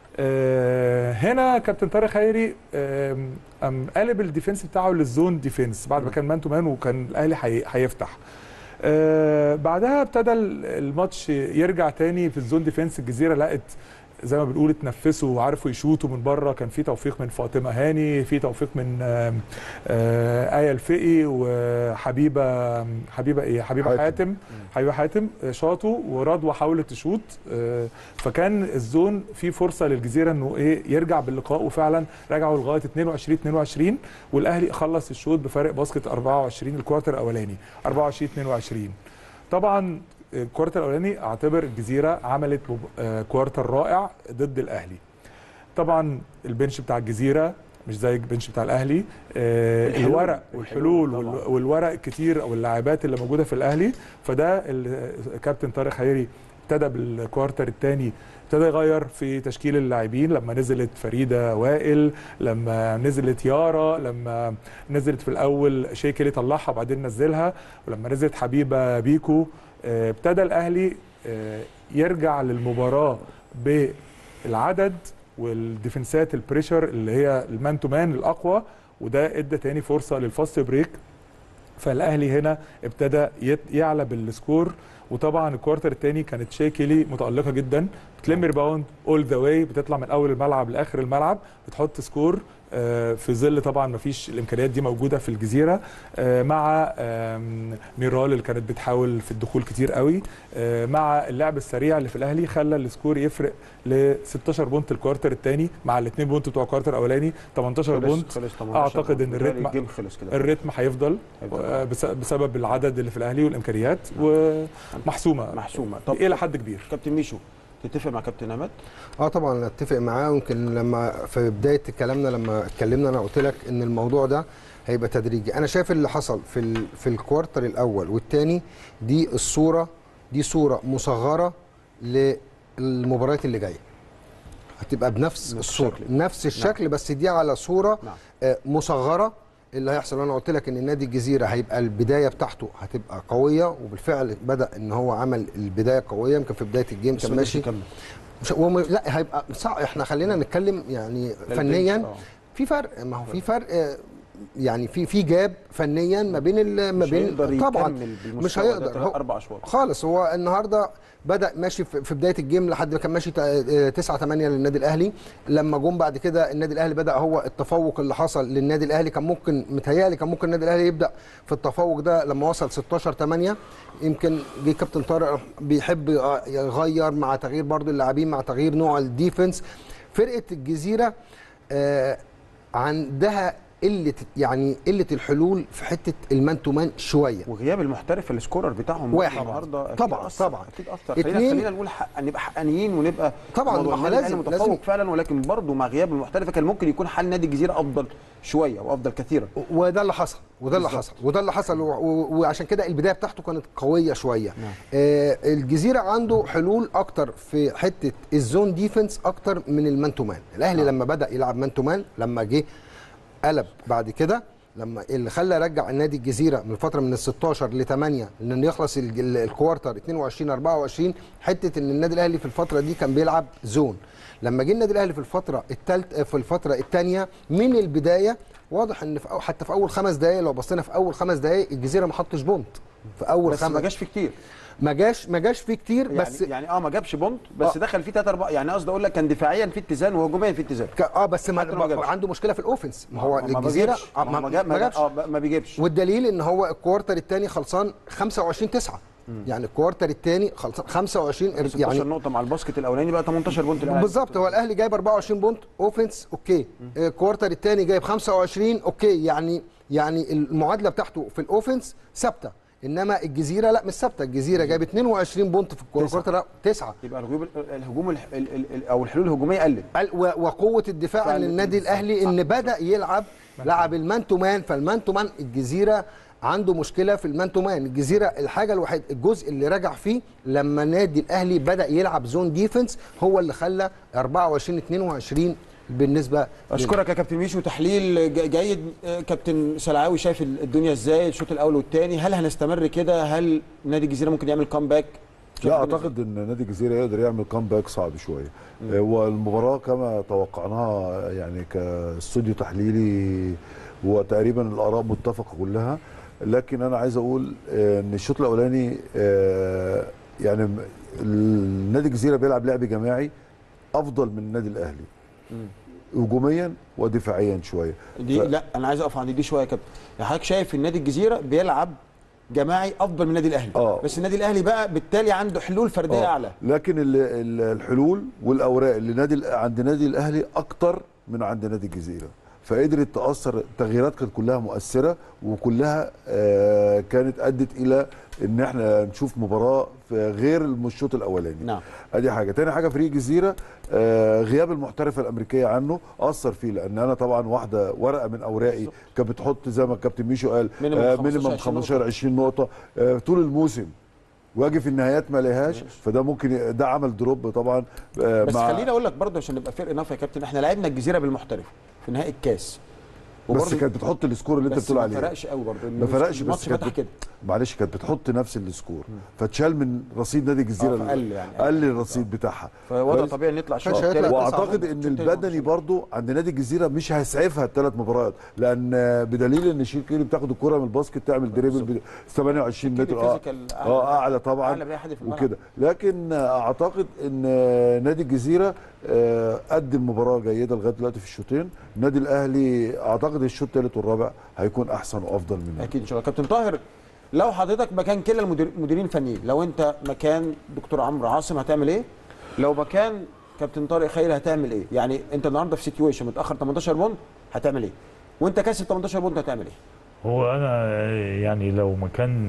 آه، هنا كابتن طارق خيري آم، قام قلب الديفنس بتاعه للزون ديفنس بعد ما كان مان تو مان وكان الاهلي هي- هيفتح آه، بعدها ابتدى ال- الماتش يرجع تاني في الزون ديفنس الجزيره لقت زي ما بنقول اتنفسوا وعرفوا يشوطوا من بره كان في توفيق من فاطمه هاني في توفيق من آم، آه، ايه الفقي وحبيبه حبيبه ايه حبيبه حاتم. حاتم حبيبه حاتم آه، شاطوا ورضوى حاولت تشوط آه، فكان الزون في فرصه للجزيره انه ايه يرجع باللقاء وفعلا رجعوا لغايه 22 22 والاهلي خلص الشوط بفارق باسكت 24 الكوارتر الاولاني 24 22 طبعا الكوارتر الاولاني اعتبر الجزيره عملت مب- آه، كوارتر رائع ضد الاهلي طبعا البنش بتاع الجزيره مش زي البنش بتاع الاهلي آه الحلول. الورق والحلول الحلول وال- طبعاً. والورق الكتير او اللاعبات اللي موجوده في الاهلي فده ال- كابتن طارق خيري ابتدى بالكوارتر الثاني ابتدى يغير في تشكيل اللاعبين لما نزلت فريده وائل لما نزلت يارا لما نزلت في الاول شيكلي طلعها وبعدين نزلها ولما نزلت حبيبه بيكو آه، ابتدى الاهلي آه، يرجع للمباراه بالعدد والديفنسات البريشر اللي هي المان تو مان الاقوى وده ادى تاني فرصه للفاست بريك فالاهلي هنا ابتدى يت- يعلى بالسكور وطبعا الكوارتر الثاني كانت شاكلي متالقه جدا بتلم ريباوند اول ذا واي بتطلع من اول الملعب لاخر الملعب بتحط سكور آه، في ظل طبعا ما فيش الامكانيات دي موجوده في الجزيره آه، مع آم، ميرال اللي كانت بتحاول في الدخول كتير قوي آه، مع اللعب السريع اللي في الاهلي خلى السكور يفرق ل 16 بونت الكوارتر الثاني مع الاثنين بونت بتوع الكوارتر الاولاني 18 خلص- بونت خلص 18 أعتقد إن بونت. الريتم- الجيم خلص كده الريتم هيفضل هيفضل. آه، بس- بسبب العدد اللي في الاهلي والامكانيات ومحسومه محسومه طب الى حد كبير كابتن ميشو تتفق مع كابتن عماد اه طبعا أنا اتفق معاه يمكن لما في بدايه كلامنا لما اتكلمنا انا قلت لك ان الموضوع ده هيبقى تدريجي انا شايف اللي حصل في ال... في الكوارتر الاول والثاني دي الصوره دي صوره مصغره للمباريات اللي جايه هتبقى بنفس نفس الصوره الشكل. نفس الشكل بس دي على صوره نعم. آه، مصغره اللي هيحصل انا قلت لك ان نادي الجزيره هيبقى البدايه بتاعته هتبقى قويه وبالفعل بدا ان هو عمل البدايه قويه يمكن في بدايه الجيم بس كان ما ماشي يكمل. مش وم... لا هيبقى صعب احنا خلينا نتكلم يعني البنش، فنيا آه. في فرق ما هو في فرق آه، يعني في في جاب فنيا ما بين ال... ما مش بين هيقدر طبعا يكمل بالمستوى مش ده هيقدر تلات هو اربع اشواط خالص هو النهارده بدا ماشي في في بدايه الجيم لحد ما كان ماشي 9 8 للنادي الاهلي لما جم بعد كده النادي الاهلي بدا هو التفوق اللي حصل للنادي الاهلي كان ممكن متهيألي كان ممكن النادي الاهلي يبدا في التفوق ده لما وصل 16 8 يمكن جه كابتن طارق بيحب يغير مع تغيير برضو اللاعبين مع تغيير نوع الديفنس فرقه الجزيره آه عندها قله يعني قله الحلول في حته المان تو مان شويه وغياب المحترف السكورر بتاعهم واحد. النهارده أكيد طبعاً، أثر. طبعاً. اكيد اثر خلينا اتنين. خلينا نقول حق نبقى حقانيين ونبقى طبعاً، موضوع ما هو النادي لازم- الأهلي متفوق لازم. فعلا ولكن برضه مع غياب المحترف كان ممكن يكون حال نادي الجزيره افضل شويه وافضل كثيرا وده اللي حصل وده اللي بالظبط. حصل وده اللي حصل و- و- وعشان كده البدايه بتاعته كانت قويه شويه نعم. آه الجزيره عنده حلول اكتر في حته الزون ديفنس اكتر من المان تو مان الاهلي نعم. لما بدا يلعب مان تو مان لما جه قلب بعد كده لما اللي خلى رجع النادي الجزيره من فتره من ال 16 ل 8 لان يخلص ال- ال- الكوارتر 22 24 حته ان النادي الاهلي في الفتره دي كان بيلعب زون لما جه النادي الاهلي في الفتره الثالث في الفتره الثانيه من البدايه واضح ان في أو حتى في اول خمس دقائق لو بصينا في اول خمس دقائق الجزيره ما حطش بونت في اول بس خمس ما جاش فيه كتير ما جاش ما جاش فيه كتير يعني بس يعني اه ما جابش بونت بس آه. دخل فيه ثلاثة اربعة يعني قصدي اقول لك كان دفاعيا في اتزان وهجوميا في اتزان ك- اه بس ما حتى لو ما جابش. عنده مشكله في الاوفنس ما هو ما الجزيره بيجيبش. آه، ما, ما, جاب ما, جابش اه ما بيجيبش والدليل ان هو الكوارتر الثاني خلصان 25 9 يعني الكوارتر الثاني خلصان 25 16 يعني نقطة مع الباسكت الأولاني بقى 18 بونت الأهلي. بالظبط هو الاهلي جايب 24 بونت اوفنس اوكي آه، الكوارتر الثاني جايب 25 اوكي يعني يعني المعادله بتاعته في الاوفنس ثابته انما الجزيره لا مش ثابته الجزيره جايب 22 بونت في الكوره تسعة. كره لا تسعه يبقى الهجوم الهجوم الح- ال- ال- ال- او الحلول الهجوميه قلت قال- و- وقوه الدفاع فعلا ان النادي الاهلي ان بدا يلعب لعب المان تو مان فالمان تو مان الجزيره عنده مشكله في المان تو مان الجزيره الحاجه الوحيده الجزء اللي رجع فيه لما النادي الاهلي بدا يلعب زون ديفنس هو اللي خلى 24 22 بالنسبه لل- اشكرك يا كابتن ميشو تحليل ج- جيد آه، كابتن سلعاوي شايف ال- الدنيا ازاي الشوط الاول والثاني هل هنستمر كده هل نادي الجزيره ممكن يعمل كامباك لا اعتقد ان نادي الجزيره يقدر يعمل كامباك صعب شويه آه، والمباراه كما توقعناها يعني كاستوديو تحليلي هو تقريبا الاراء متفقه كلها لكن انا عايز اقول آه، ان الشوط الاولاني آه، يعني م- النادي الجزيره بيلعب لعب جماعي افضل من النادي الاهلي هجوميا ودفاعيا شويه دي ف- لا انا عايز اقف عند دي شويه يا كابتن يعني حضرتك شايف النادي الجزيره بيلعب جماعي افضل من النادي الاهلي آه. بس النادي الاهلي بقى بالتالي عنده حلول فرديه آه. اعلى لكن ال- ال- الحلول والاوراق اللي نادي ال- عند نادي الاهلي اكتر من عند نادي الجزيره فقدرت تاثر التغييرات كانت كلها مؤثره وكلها آه، كانت ادت الى ان احنا نشوف مباراه في غير الشوط الاولاني نعم. ادي حاجه تاني حاجه فريق الجزيره آه، غياب المحترفه الامريكيه عنه اثر فيه لان انا طبعا واحده ورقه من اوراقي كانت بتحط زي ما الكابتن ميشو قال مينيمم آه، 15 مينيمم 20 15 20 نقطه آه، طول الموسم واجي في النهايات ما لهاش فده ممكن ي- ده عمل دروب طبعا آه، بس مع خليني اقول لك برضه عشان نبقى فرق ناف يا كابتن احنا لعبنا الجزيره بالمحترف في نهائي الكاس بس وبرضه- كانت بتحط السكور اللي انت بس بتقول ما عليه فرقش قوي برضه ما فرقش الماتش بس كانت فتح بت- كده معلش كانت بتحط نفس السكور فتشال من رصيد نادي الجزيره آه، فقل يعني. قل الرصيد بتاعها فوضع كويس؟ طبيعي نطلع شوط كانش هيطلع التالت. تسعة واعتقد نقط، ان الشوط التالت البدني برضو عند نادي الجزيره مش هيسعفها الثلاث مباريات لان بدليل ان شيركيلي بتاخد الكره من الباسكت تعمل دريبل ب 28 متر اه فيزيكال أعلى- اه اعلى طبعا أعلى بأي حد في الملعب. وكده لكن اعتقد ان نادي الجزيره آه، قدم مباراه جيده لغايه دلوقتي في الشوطين النادي الاهلي اعتقد الشوط الثالث والرابع هيكون احسن وافضل منه اكيد ان شاء الله كابتن طاهر لو حضرتك مكان كلا المدير- المديرين الفنيين لو انت مكان دكتور عمرو عاصم هتعمل ايه لو مكان كابتن طارق خيري هتعمل ايه يعني انت النهارده في سيتويشن متاخر 18 بونت هتعمل ايه وانت كاسب 18 بونت هتعمل ايه هو انا يعني لو مكان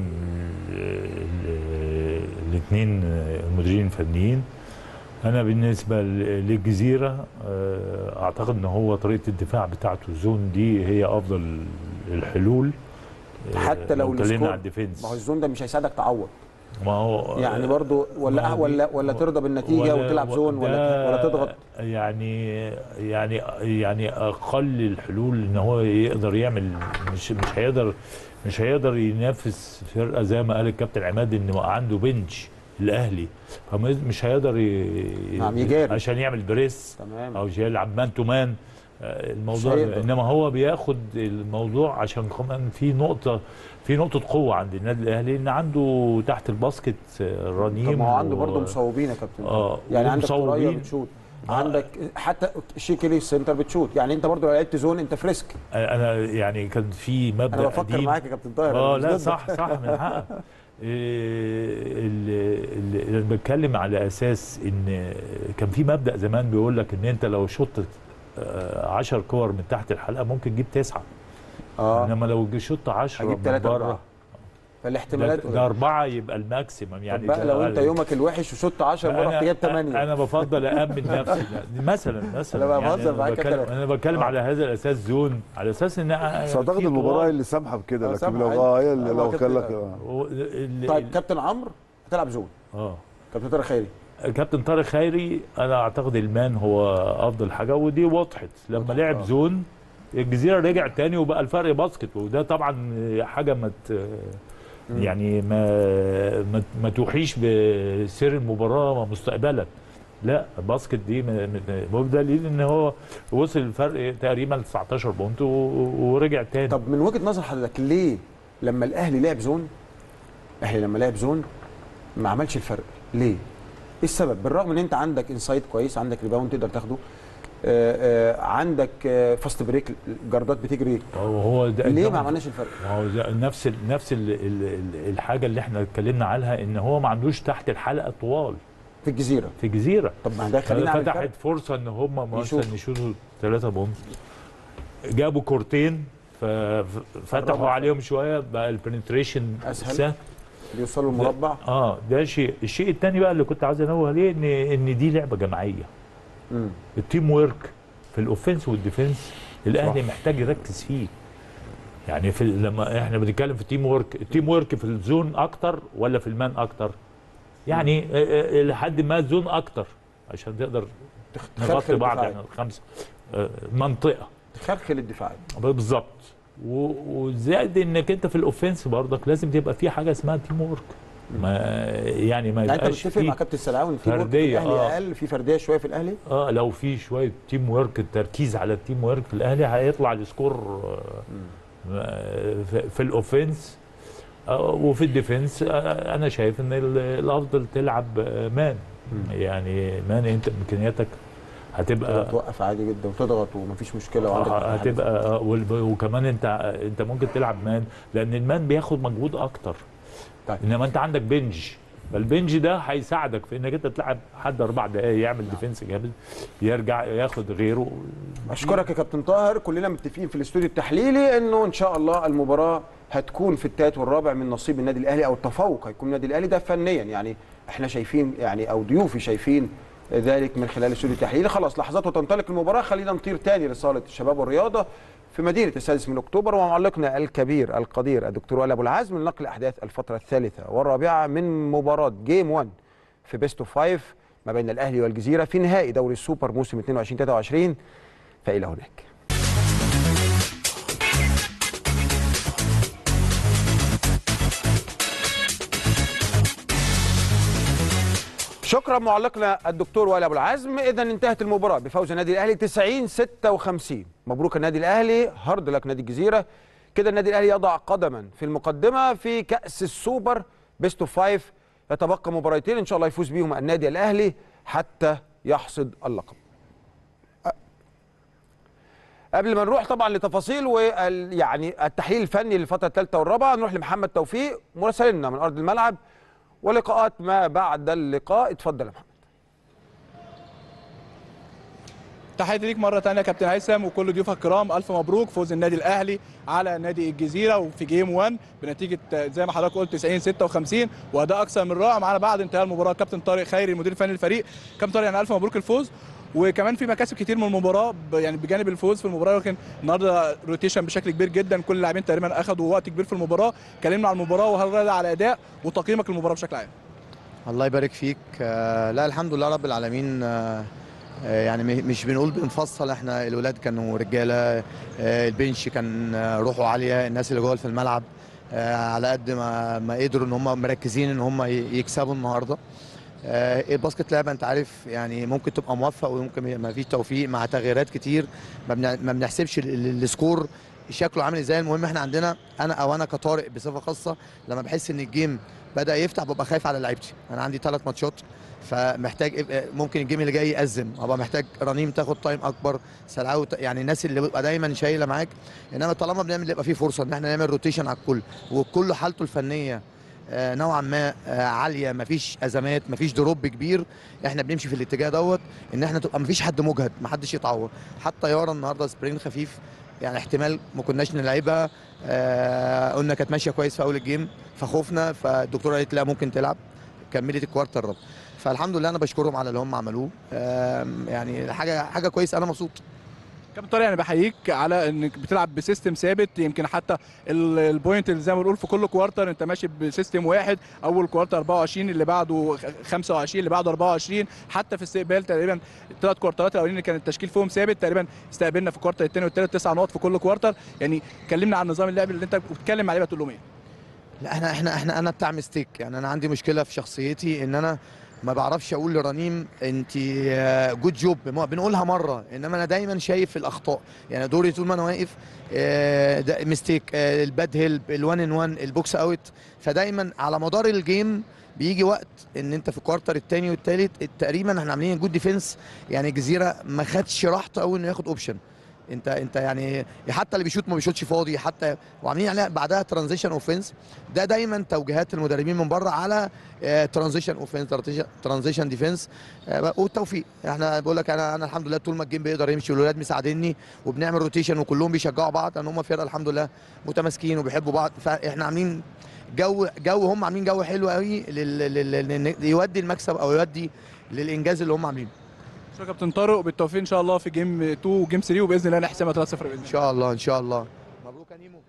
الاثنين المديرين الفنيين انا بالنسبه ل- للجزيره آه، اعتقد ان هو طريقه الدفاع بتاعته الزون دي هي افضل الحلول آه، حتى لو اتكلمنا السكور على الديفنس ما هو الزون ده مش هيساعدك تعوض ما هو يعني برضو ولا ما هو ولا دي- ولا ترضى بالنتيجه ولا- وتلعب زون ولا ده ولا تضغط يعني يعني يعني اقل الحلول ان هو يقدر يعمل مش مش هيقدر مش هيقدر ينافس فرقه زي ما قال الكابتن عماد ان عنده بنش الاهلي فمش هيقدر ي... نعم، يجاري. عشان يعمل بريس تمام او يلعب مان تو مان آه، الموضوع هيقدر. انما هو بياخد الموضوع عشان كمان في نقطه في نقطه قوه عند النادي الاهلي ان عنده تحت الباسكت آه، رنيم طب ما هو عنده و- برضه مصوبين يا كابتن اه يعني عندك طريقه ومصوبين. بتشوت آه. عندك حتى شيكلي السنتر بتشوت يعني انت برضه لو لعبت زون انت فريسك انا يعني كان في مبدا انا بفكر قديم معاك يا كابتن طاهر اه أنا مش لا ضدك. صح صح من حقك إيه، اللي اللي انا بتكلم على اساس ان كان في مبدا زمان بيقول لك ان انت لو شطت 10 كور من تحت الحلقه ممكن تجيب تسعه اه انما لو شطت 10 هجيب من ثلاثة بره أربعة ده, فالاحتمالات ده اربعه يبقى الماكسيمم يعني يعني بقى ده لو انت أقل. يومك الوحش وشط 10 مره رحت جايب 8 انا بفضل امن نفسي مثلا مثلا أنا بهزر أنا معاك يا بتكلم- كابتن. انا بتكلم آه. على هذا الاساس زون على اساس ان بس اعتقد في المباراه طوال. اللي سامحه بكده آه، لكن سامحة، لو أيوة. اه هي اللي آه، لو كابتن- كان لك آه. و- ال- طيب ال- كابتن عمرو هتلعب زون اه كابتن طارق خيري كابتن طارق خيري انا اعتقد المان هو افضل حاجه ودي وضحت لما وضحت، لعب آه. زون الجزيره رجع تاني وبقى الفرق باسكت وده طبعا حاجه ما ت- يعني ما ما, ما توحيش بسير المباراه مستقبلا لا باسكت دي م- م- بدليل ان هو وصل الفرق تقريبا 19 بونت و- ورجع تاني طب من وجهه نظر حضرتك ليه لما الاهلي لعب زون الاهلي لما لعب زون ما عملش الفرق ليه ايه السبب بالرغم ان انت عندك انسايد كويس عندك ريباوند تقدر تاخده آه آه عندك آه فاست بريك جاردات بتجري وهو ده ليه ده- ما عملناش الفرق ما هو ده نفس ال نفس ال ال الحاجه اللي احنا اتكلمنا عنها ان هو ما عندوش تحت الحلقه طوال في الجزيره في جزيره طب ما ده خلينا نعمل فتحت فرق فرصه ان هم مثلا يشوفوا. يشوطوا ثلاثه بونت جابوا كورتين ففتحوا قربها. عليهم شويه بقى البنتريشن أسهل. سهل بيوصلوا المربع اه ده شيء الشيء الثاني بقى اللي كنت عاوز انوه عليه ان ان دي لعبه جماعيه مم. التيم وورك في الاوفنس والديفنس الاهلي محتاج يركز فيه يعني في لما احنا بنتكلم في التيم وورك التيم وورك في الزون اكتر ولا في المان اكتر يعني آه، آه، لحد ما الزون اكتر عشان تقدر تخلخل نغطي بعض الدفاعي. يعني الخمسه آه، منطقه تخلخل الدفاعي بالظبط و- وزائد انك انت في الاوفنس برضك لازم تبقى في حاجه اسمها تيم وورك ما يعني ما يعني انت يبقاش متفق في مع كابتن سلاوي ان في ورك في فردية، الاهلي آه. اقل في فرديه شويه في الاهلي اه لو في شويه تيم ورك التركيز على التيم ورك في الاهلي هيطلع السكور آه، آه، في- في الاوفنس آه، وفي الديفنس آه، انا شايف ان ال- الافضل تلعب آه، مان يعني مان انت امكانياتك هتبقى توقف عادي جدا وتضغط ومفيش مشكله وعندك آه، هتبقى آه، والب- وكمان انت انت ممكن تلعب مان لان المان بياخد مجهود اكتر طيب. انما انت عندك بنج فالبنج ده هيساعدك في انك انت تلعب حد اربع دقائق يعمل ديفنس جامد يرجع ياخد غيره اشكرك يا كابتن طاهر كلنا متفقين في الاستوديو التحليلي انه ان شاء الله المباراه هتكون في الثالث والرابع من نصيب النادي الاهلي او التفوق هيكون النادي الاهلي ده فنيا يعني احنا شايفين يعني او ضيوفي شايفين ذلك من خلال الاستوديو التحليلي خلاص لحظات وتنطلق المباراه خلينا نطير تاني لصاله الشباب والرياضه في مدينه السادس من اكتوبر ومعلقنا الكبير القدير الدكتور وائل ابو العزم لنقل احداث الفتره الثالثه والرابعه من مباراه جيم 1 في بيست اوف فايف ما بين الاهلي والجزيره في نهائي دوري السوبر موسم 22 23 فإلى هناك شكرا معلقنا الدكتور وائل ابو العزم اذا انتهت المباراه بفوز النادي الاهلي 90 56 مبروك النادي الاهلي هارد لك نادي الجزيره كده النادي الاهلي يضع قدما في المقدمه في كاس السوبر بيست اوف فايف يتبقى مباراتين ان شاء الله يفوز بيهم النادي الاهلي حتى يحصد اللقب قبل ما نروح طبعا لتفاصيل وال يعني التحليل الفني للفتره الثالثه والرابعه نروح لمحمد توفيق مراسلنا من ارض الملعب ولقاءات ما بعد اللقاء اتفضل يا محمد تحياتي ليك مره ثانيه يا كابتن هيثم وكل ضيوفك الكرام الف مبروك فوز النادي الاهلي على نادي الجزيره وفي جيم 1 بنتيجه زي ما حضرتك قلت 90 56 واداء اكثر من رائع معانا بعد انتهاء المباراه كابتن طارق خيري المدير الفني للفريق كابتن طارق يعني الف مبروك الفوز وكمان في مكاسب كتير من المباراه ب- يعني بجانب الفوز في المباراه لكن النهارده روتيشن بشكل كبير جدا كل اللاعبين تقريبا اخذوا وقت كبير في المباراه اتكلمنا عن المباراه وهل راضي على اداء وتقييمك للمباراه بشكل عام الله يبارك فيك آه، لا الحمد لله رب العالمين آه، آه، يعني م- مش بنقول بنفصل احنا الولاد كانوا رجاله آه، البنش كان آه، روحه عاليه الناس اللي جوه في الملعب آه، على قد ما ما قدروا ان هم مركزين ان هم ي- يكسبوا النهارده آه، الباسكت لعبه انت عارف يعني ممكن تبقى موفق وممكن ما فيش توفيق مع تغييرات كتير ما بن- ما بنحسبش ال- ال- السكور شكله عامل ازاي المهم احنا عندنا انا او انا كطارق بصفه خاصه لما بحس ان الجيم بدا يفتح ببقى خايف على لعيبتي انا عندي ثلاث ماتشات فمحتاج إب- ممكن الجيم اللي جاي يأزم ابقى محتاج رنيم تاخد تايم اكبر سلعاوي ت- يعني الناس اللي بتبقى دايما شايله معاك انما طالما بنعمل يبقى في فرصه ان احنا نعمل روتيشن على الكل والكل حالته الفنيه آه، نوعا ما آه، عاليه مفيش ازمات مفيش دروب كبير احنا بنمشي في الاتجاه دوت ان احنا تبقى مفيش حد مجهد محدش يتعور حتى يارا النهارده سبرين خفيف يعني احتمال ما كناش نلعبها آه قلنا كانت ماشيه كويس في اول الجيم فخوفنا فالدكتوره قالت لا ممكن تلعب كملت الكوارتر الرابع فالحمد لله انا بشكرهم على اللي هم عملوه آم، يعني حاجه حاجه كويسه انا مبسوط كابتن طارق انا بحييك على انك بتلعب بسيستم ثابت يمكن حتى ال- البوينت اللي زي ما بنقول في كل كوارتر انت ماشي بسيستم واحد اول كوارتر 24 اللي بعده خ- 25 اللي بعده 24 حتى في استقبال تقريبا الثلاث كوارترات الاولانيين اللي كان التشكيل فيهم ثابت تقريبا استقبلنا في الكوارتر الثاني والثالث تسع نقط في كل كوارتر يعني كلمنا عن نظام اللعب اللي انت بتتكلم عليه بتقول لهم ايه لا احنا احنا احنا انا بتاع ميستيك يعني انا عندي مشكله في شخصيتي ان انا ما بعرفش اقول لرنيم انت جود جوب بنقولها مره انما انا دايما شايف الاخطاء يعني دوري طول ما انا واقف آه، ده ميستيك آه، الباد هيلب الوان ان وان البوكس اوت فدايما على مدار الجيم بيجي وقت ان انت في الكوارتر الثاني والثالث تقريبا احنا عاملين جود ديفنس يعني الجزيره ما خدش راحته قوي انه ياخد اوبشن انت انت يعني حتى اللي بيشوط ما بيشوطش فاضي حتى وعاملين عليها بعدها ترانزيشن اوفنس ده دايما توجيهات المدربين من بره على ترانزيشن اوفنس ترانزيشن ديفنس والتوفيق احنا بقول لك انا انا الحمد لله طول ما الجيم بيقدر يمشي والولاد مساعديني وبنعمل روتيشن وكلهم بيشجعوا بعض ان هم فرقه الحمد لله متماسكين وبيحبوا بعض فاحنا عاملين جو جو هم عاملين جو حلو قوي لل- لل- لل- يودي المكسب او يودي للانجاز اللي هم عاملينه شكرا كابتن طارق وبالتوفيق ان شاء الله في جيم 2 وجيم 3 وباذن الله نحسمها 3-0 باذن ان الله شاء الله ان شاء الله مبروك يا نيمو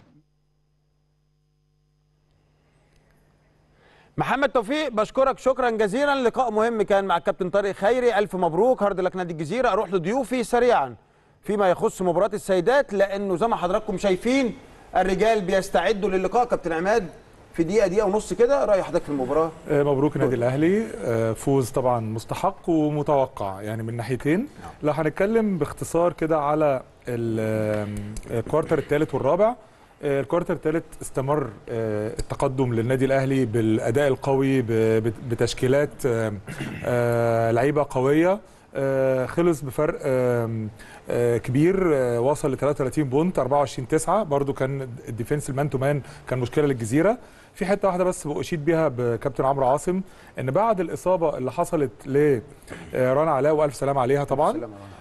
محمد توفيق بشكرك شكرا جزيلا لقاء مهم كان مع الكابتن طارق خيري الف مبروك هارد لك نادي الجزيره اروح لضيوفي سريعا فيما يخص مباراه السيدات لانه زي ما حضراتكم شايفين الرجال بيستعدوا للقاء كابتن عماد في دقيقه دقيقه ونص كده راي حضرتك في المباراه آه، مبروك النادي الاهلي آه، فوز طبعا مستحق ومتوقع يعني من ناحيتين لو هنتكلم باختصار كده على ال- آه، الكوارتر الثالث والرابع آه، الكوارتر الثالث استمر آه، التقدم للنادي الاهلي بالاداء القوي ب- بت- بتشكيلات آه، آه، لعيبه قويه آه، خلص بفرق آم، آه، كبير آه، وصل ل 33 بونت 24 9 برضو كان الديفنس المان تو مان كان مشكله للجزيره في حته واحده بس بأشيد بيها بكابتن عمرو عاصم ان بعد الاصابه اللي حصلت لرنا علاء والف سلام عليها طبعا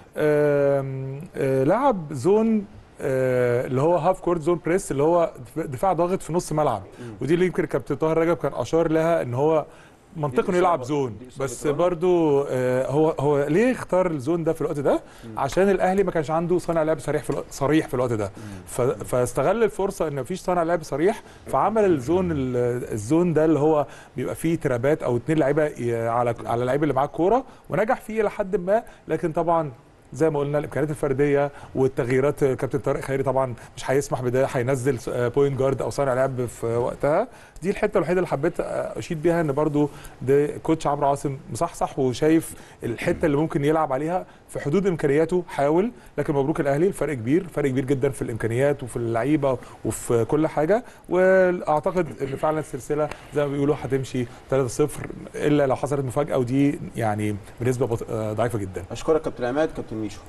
آم، آه، لعب زون آه، اللي هو هاف كورت زون بريس اللي هو دفاع ضاغط في نص ملعب ودي اللي يمكن كابتن طاهر رجب كان اشار لها ان هو منطقي انه يلعب زون بس برضو آه، هو هو ليه اختار الزون ده في الوقت ده عشان الاهلي ما كانش عنده صانع لعب صريح في الوقت صريح في الوقت ده ف- فاستغل الفرصه ان مفيش صانع لعب صريح فعمل الزون ال- الزون ده اللي هو بيبقى فيه ترابات او اتنين لعيبه ي- على على اللعيب اللي معاه الكوره ونجح فيه لحد ما لكن طبعا زي ما قلنا الامكانيات الفرديه والتغييرات كابتن طارق خيري طبعا مش هيسمح بده هينزل بوينت جارد او صانع لعب في وقتها دي الحته الوحيده اللي حبيت اشيد بيها ان برضو ده كوتش عمرو عاصم مصحصح وشايف الحته اللي ممكن يلعب عليها في حدود امكانياته حاول لكن مبروك الاهلي الفرق كبير فرق كبير جدا في الامكانيات وفي اللعيبه وفي كل حاجه واعتقد ان فعلا السلسله زي ما بيقولوا هتمشي 3-0 الا لو حصلت مفاجاه ودي يعني بنسبه بط- ضعيفه جدا اشكرك كابتن عماد كابتن ميشو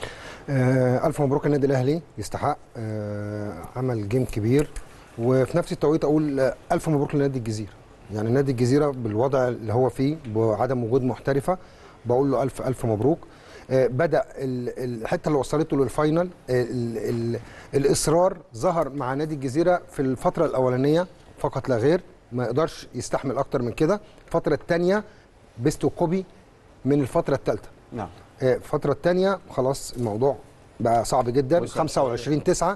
آه الف مبروك النادي الاهلي يستحق آه عمل جيم كبير وفي نفس التوقيت اقول آه الف مبروك لنادي الجزيره يعني نادي الجزيره بالوضع اللي هو فيه بعدم وجود محترفه بقول له الف الف مبروك آه بدا ال- الحته اللي وصلته للفاينل آه ال ال الاصرار ظهر مع نادي الجزيره في الفتره الاولانيه فقط لا غير ما يقدرش يستحمل اكتر من كده الفتره الثانيه بيستو كوبي من الفتره الثالثه نعم آه، الفترة الثانية خلاص الموضوع بقى صعب جدا وصل. 25 9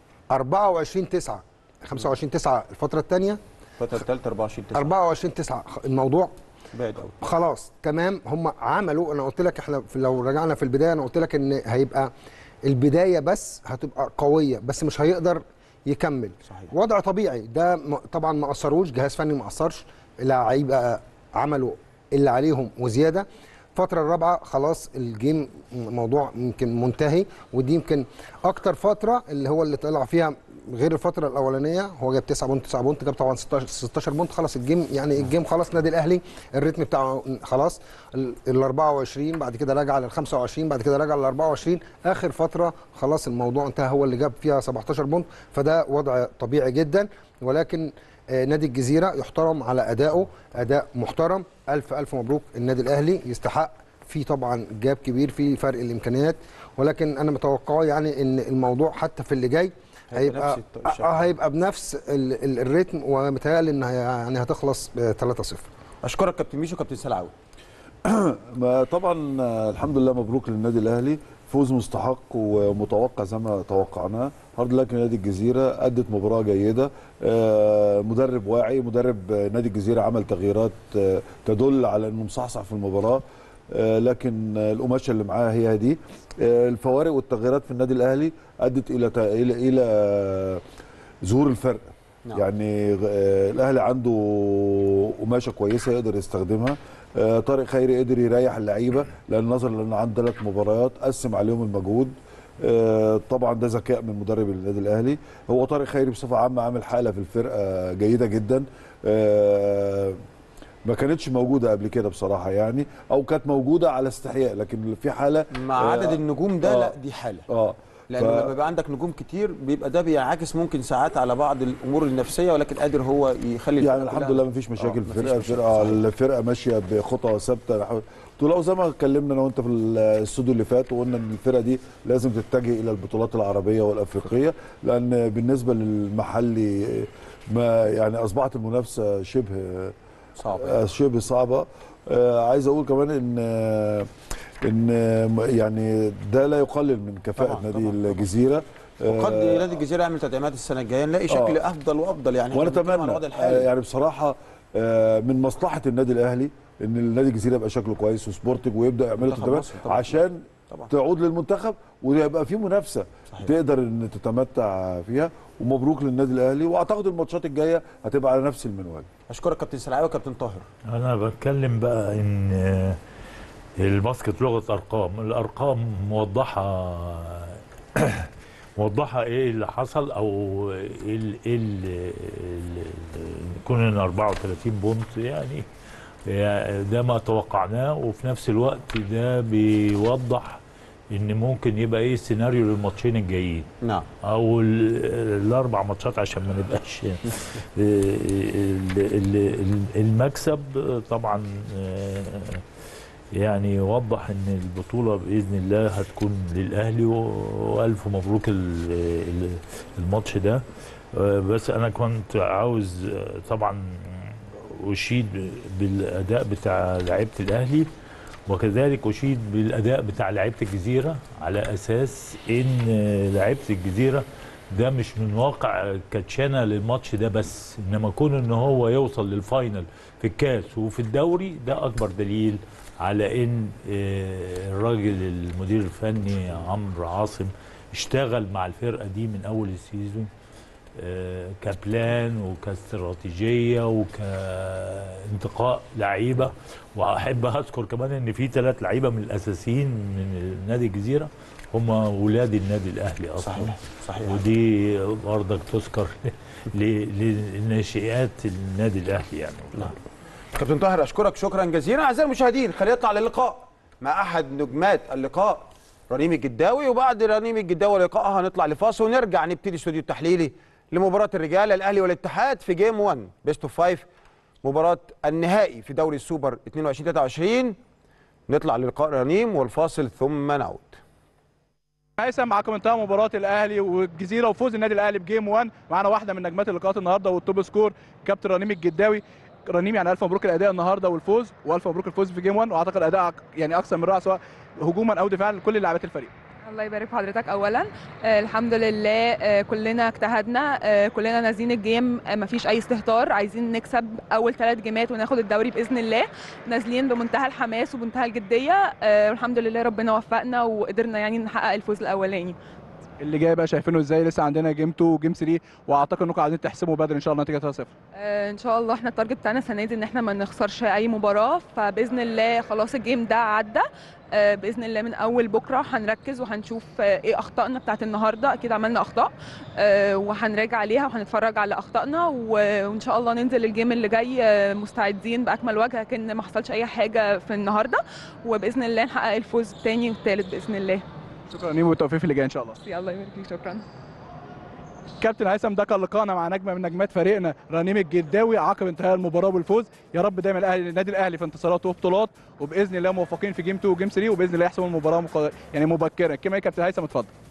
24 9 25 9 الفترة الثانية الفتره الثالثه 24 9 24 9 الموضوع بعد قوي خلاص تمام هم عملوا انا قلت لك احنا في لو رجعنا في البدايه انا قلت لك ان هيبقى البدايه بس هتبقى قويه بس مش هيقدر يكمل صحيح. وضع طبيعي ده م- طبعا ما اثروش جهاز فني ما اثرش لعيبه عملوا اللي عليهم وزياده الفترة الرابعة خلاص الجيم موضوع يمكن منتهي ودي يمكن أكتر فترة اللي هو اللي طلع فيها غير الفترة الأولانية هو جاب 9 بونت 9 بونت جاب طبعا 16 16 بونت خلاص الجيم يعني الجيم خلاص نادي الأهلي الريتم بتاعه خلاص ال ال 24 بعد كده راجع لل 25 بعد كده راجع لل 24 آخر فترة خلاص الموضوع انتهى هو اللي جاب فيها 17 بونت فده وضع طبيعي جدا ولكن آه، نادي الجزيرة يحترم على أدائه أداء محترم ألف ألف مبروك النادي الأهلي يستحق في طبعا جاب كبير في فرق الإمكانيات ولكن أنا متوقعه يعني إن الموضوع حتى في اللي جاي هيبقى هيبقى نفس الط- الشكل. آه هيبقى بنفس ال- ال- الريتم ومتهيألي إن هي- يعني هتخلص 3-0 اشكرك كابتن ميشو كابتن سلعاوي ما طبعا آه، الحمد لله مبروك للنادي الاهلي فوز مستحق ومتوقع زي ما توقعناه هارد لك نادي الجزيره ادت مباراه جيده آه، مدرب واعي مدرب آه، نادي الجزيره عمل تغييرات آه، تدل على انه مصحصح في المباراه آه، لكن آه، القماشه اللي معاه هي دي آه، الفوارق والتغييرات في النادي الاهلي ادت الى ت- الى الى آه، ظهور الفرق نعم. يعني آه، الاهلي عنده قماشه كويسه يقدر يستخدمها آه، طارق خيري قدر يريح اللعيبه لان نظرا لانه عنده ثلاث مباريات قسم عليهم المجهود آه، طبعا ده ذكاء من مدرب النادي الاهلي هو طارق خيري بصفه عامه عامل حاله في الفرقه جيده جدا آه، ما كانتش موجوده قبل كده بصراحه يعني او كانت موجوده على استحياء لكن في حاله مع آه، عدد النجوم ده آه. لا دي حاله اه لانه لما يبقى عندك نجوم كتير بيبقى ده بينعكس ممكن ساعات على بعض الامور النفسيه ولكن قادر هو يخلي يعني الفرقة الحمد كلها- لله مفيش مشاكل آه، في مفيش الفرقه مشاكل، الفرقه صحيح. الفرقه ماشيه بخطى ثابته طول لو زي ما اتكلمنا انا وانت في الاستوديو اللي فات وقلنا ان الفرقه دي لازم تتجه الى البطولات العربيه والافريقيه لان بالنسبه للمحلي ما يعني اصبحت المنافسه شبه صعب آه، شبه صعبه آه، عايز اقول كمان ان آه، ان آه، يعني ده لا يقلل من كفاءه طبعاً، نادي طبعاً، طبعاً. الجزيره وقد آه، نادي الجزيره يعمل تدعيمات السنه الجايه نلاقي شكل آه. افضل وافضل يعني وانا إحنا بنتكلم عن اتمنى الوضع آه، الحالي يعني بصراحه آه، من مصلحه النادي الاهلي ان النادي الجزيره يبقى شكله كويس وسبورتنج ويبدا يعمل منتخب تدريبات مصر طبعاً. عشان طبعا تعود للمنتخب ويبقى في منافسه صحيح. تقدر ان تتمتع فيها ومبروك للنادي الاهلي واعتقد الماتشات الجايه هتبقى على نفس المنوال اشكرك كابتن سلعاوي وكابتن طاهر انا بتكلم بقى ان آه، الباسكت لغه ارقام الارقام موضحه موضحه ايه اللي حصل او ايه ال- إيه ال- ال- يكون إن 34 بونت يعني يعني ده ما توقعناه وفي نفس الوقت ده بيوضح ان ممكن يبقى ايه السيناريو للماتشين الجايين نعم او ال- الاربع ماتشات عشان ما نبقاش ال- ال- ال- المكسب طبعا آه، يعني يوضح ان البطوله باذن الله هتكون للاهلي و- والف مبروك ال- ال- الماتش ده آه، بس انا كنت عاوز آه، طبعا اشيد بالاداء بتاع لعيبه الاهلي وكذلك اشيد بالاداء بتاع لعيبه الجزيره على اساس ان لعيبه الجزيره ده مش من واقع كاتشانا للماتش ده بس انما كون ان هو يوصل للفاينل في الكاس وفي الدوري ده اكبر دليل على ان آه، الراجل المدير الفني عمرو عاصم اشتغل مع الفرقه دي من اول السيزون آه، كبلان وكاستراتيجيه وكانتقاء لعيبه واحب اذكر كمان ان في ثلاث لعيبه من الاساسيين من نادي الجزيره هم ولاد النادي الاهلي اصلا صحيح صحيح ودي برضك تذكر ل- لناشئات النادي الاهلي يعني نعم. كابتن طاهر اشكرك شكرا جزيلا اعزائي المشاهدين خلينا نطلع للقاء مع احد نجمات اللقاء رنيم الجداوي وبعد رنيم الجداوي ولقائها هنطلع لفاصل ونرجع نبتدي استوديو التحليلي لمباراه الرجال الاهلي والاتحاد في جيم 1 بيست اوف 5 مباراه النهائي في دوري السوبر 22 23 نطلع للقاء رنيم والفاصل ثم نعود هيثم معاكم انتهى مباراه الاهلي والجزيره وفوز النادي الاهلي بجيم 1 معانا واحده من نجمات اللقاءات النهارده والتوب سكور كابتن رنيم الجداوي رنيم يعني الف مبروك الاداء النهارده والفوز والف مبروك الفوز في جيم 1 واعتقد اداء يعني اكثر من رائع سواء هجوما او دفاعا لكل لاعبات الفريق الله يبارك في حضرتك اولا آه الحمد لله آه كلنا اجتهدنا آه كلنا نازلين الجيم آه مفيش اي استهتار عايزين نكسب اول ثلاث جيمات وناخد الدوري باذن الله نازلين بمنتهى الحماس وبمنتهى الجديه آه والحمد لله ربنا وفقنا وقدرنا يعني نحقق الفوز الاولاني اللي جاي بقى شايفينه ازاي لسه عندنا جيم 2 وجيم 3 واعتقد انكم عايزين تحسموا بدري ان شاء الله نتيجه 3-0 آه ان شاء الله احنا التارجت بتاعنا السنه دي ان احنا ما نخسرش اي مباراه فباذن الله خلاص الجيم ده عدى آه باذن الله من اول بكره هنركز وهنشوف آه ايه اخطائنا بتاعت النهارده اكيد عملنا اخطاء آه وهنراجع عليها وهنتفرج على اخطائنا و- وان شاء الله ننزل الجيم اللي جاي آه مستعدين باكمل وجه كأن ما حصلش اي حاجه في النهارده وباذن الله نحقق الفوز الثاني والثالث باذن الله شكرا رنيم والتوفيق في اللي جاي ان شاء الله يلا يبارك فيك شكرا كابتن هيثم ده كان لقاءنا مع نجمه من نجمات فريقنا رنيم الجداوي عقب انتهاء المباراه بالفوز يا رب دايما الاهلي النادي الاهلي في انتصارات وبطولات وباذن الله موفقين في جيم 2 وجيم 3 وباذن الله يحسموا المباراه مق... يعني مبكرا كما كابتن هيثم اتفضل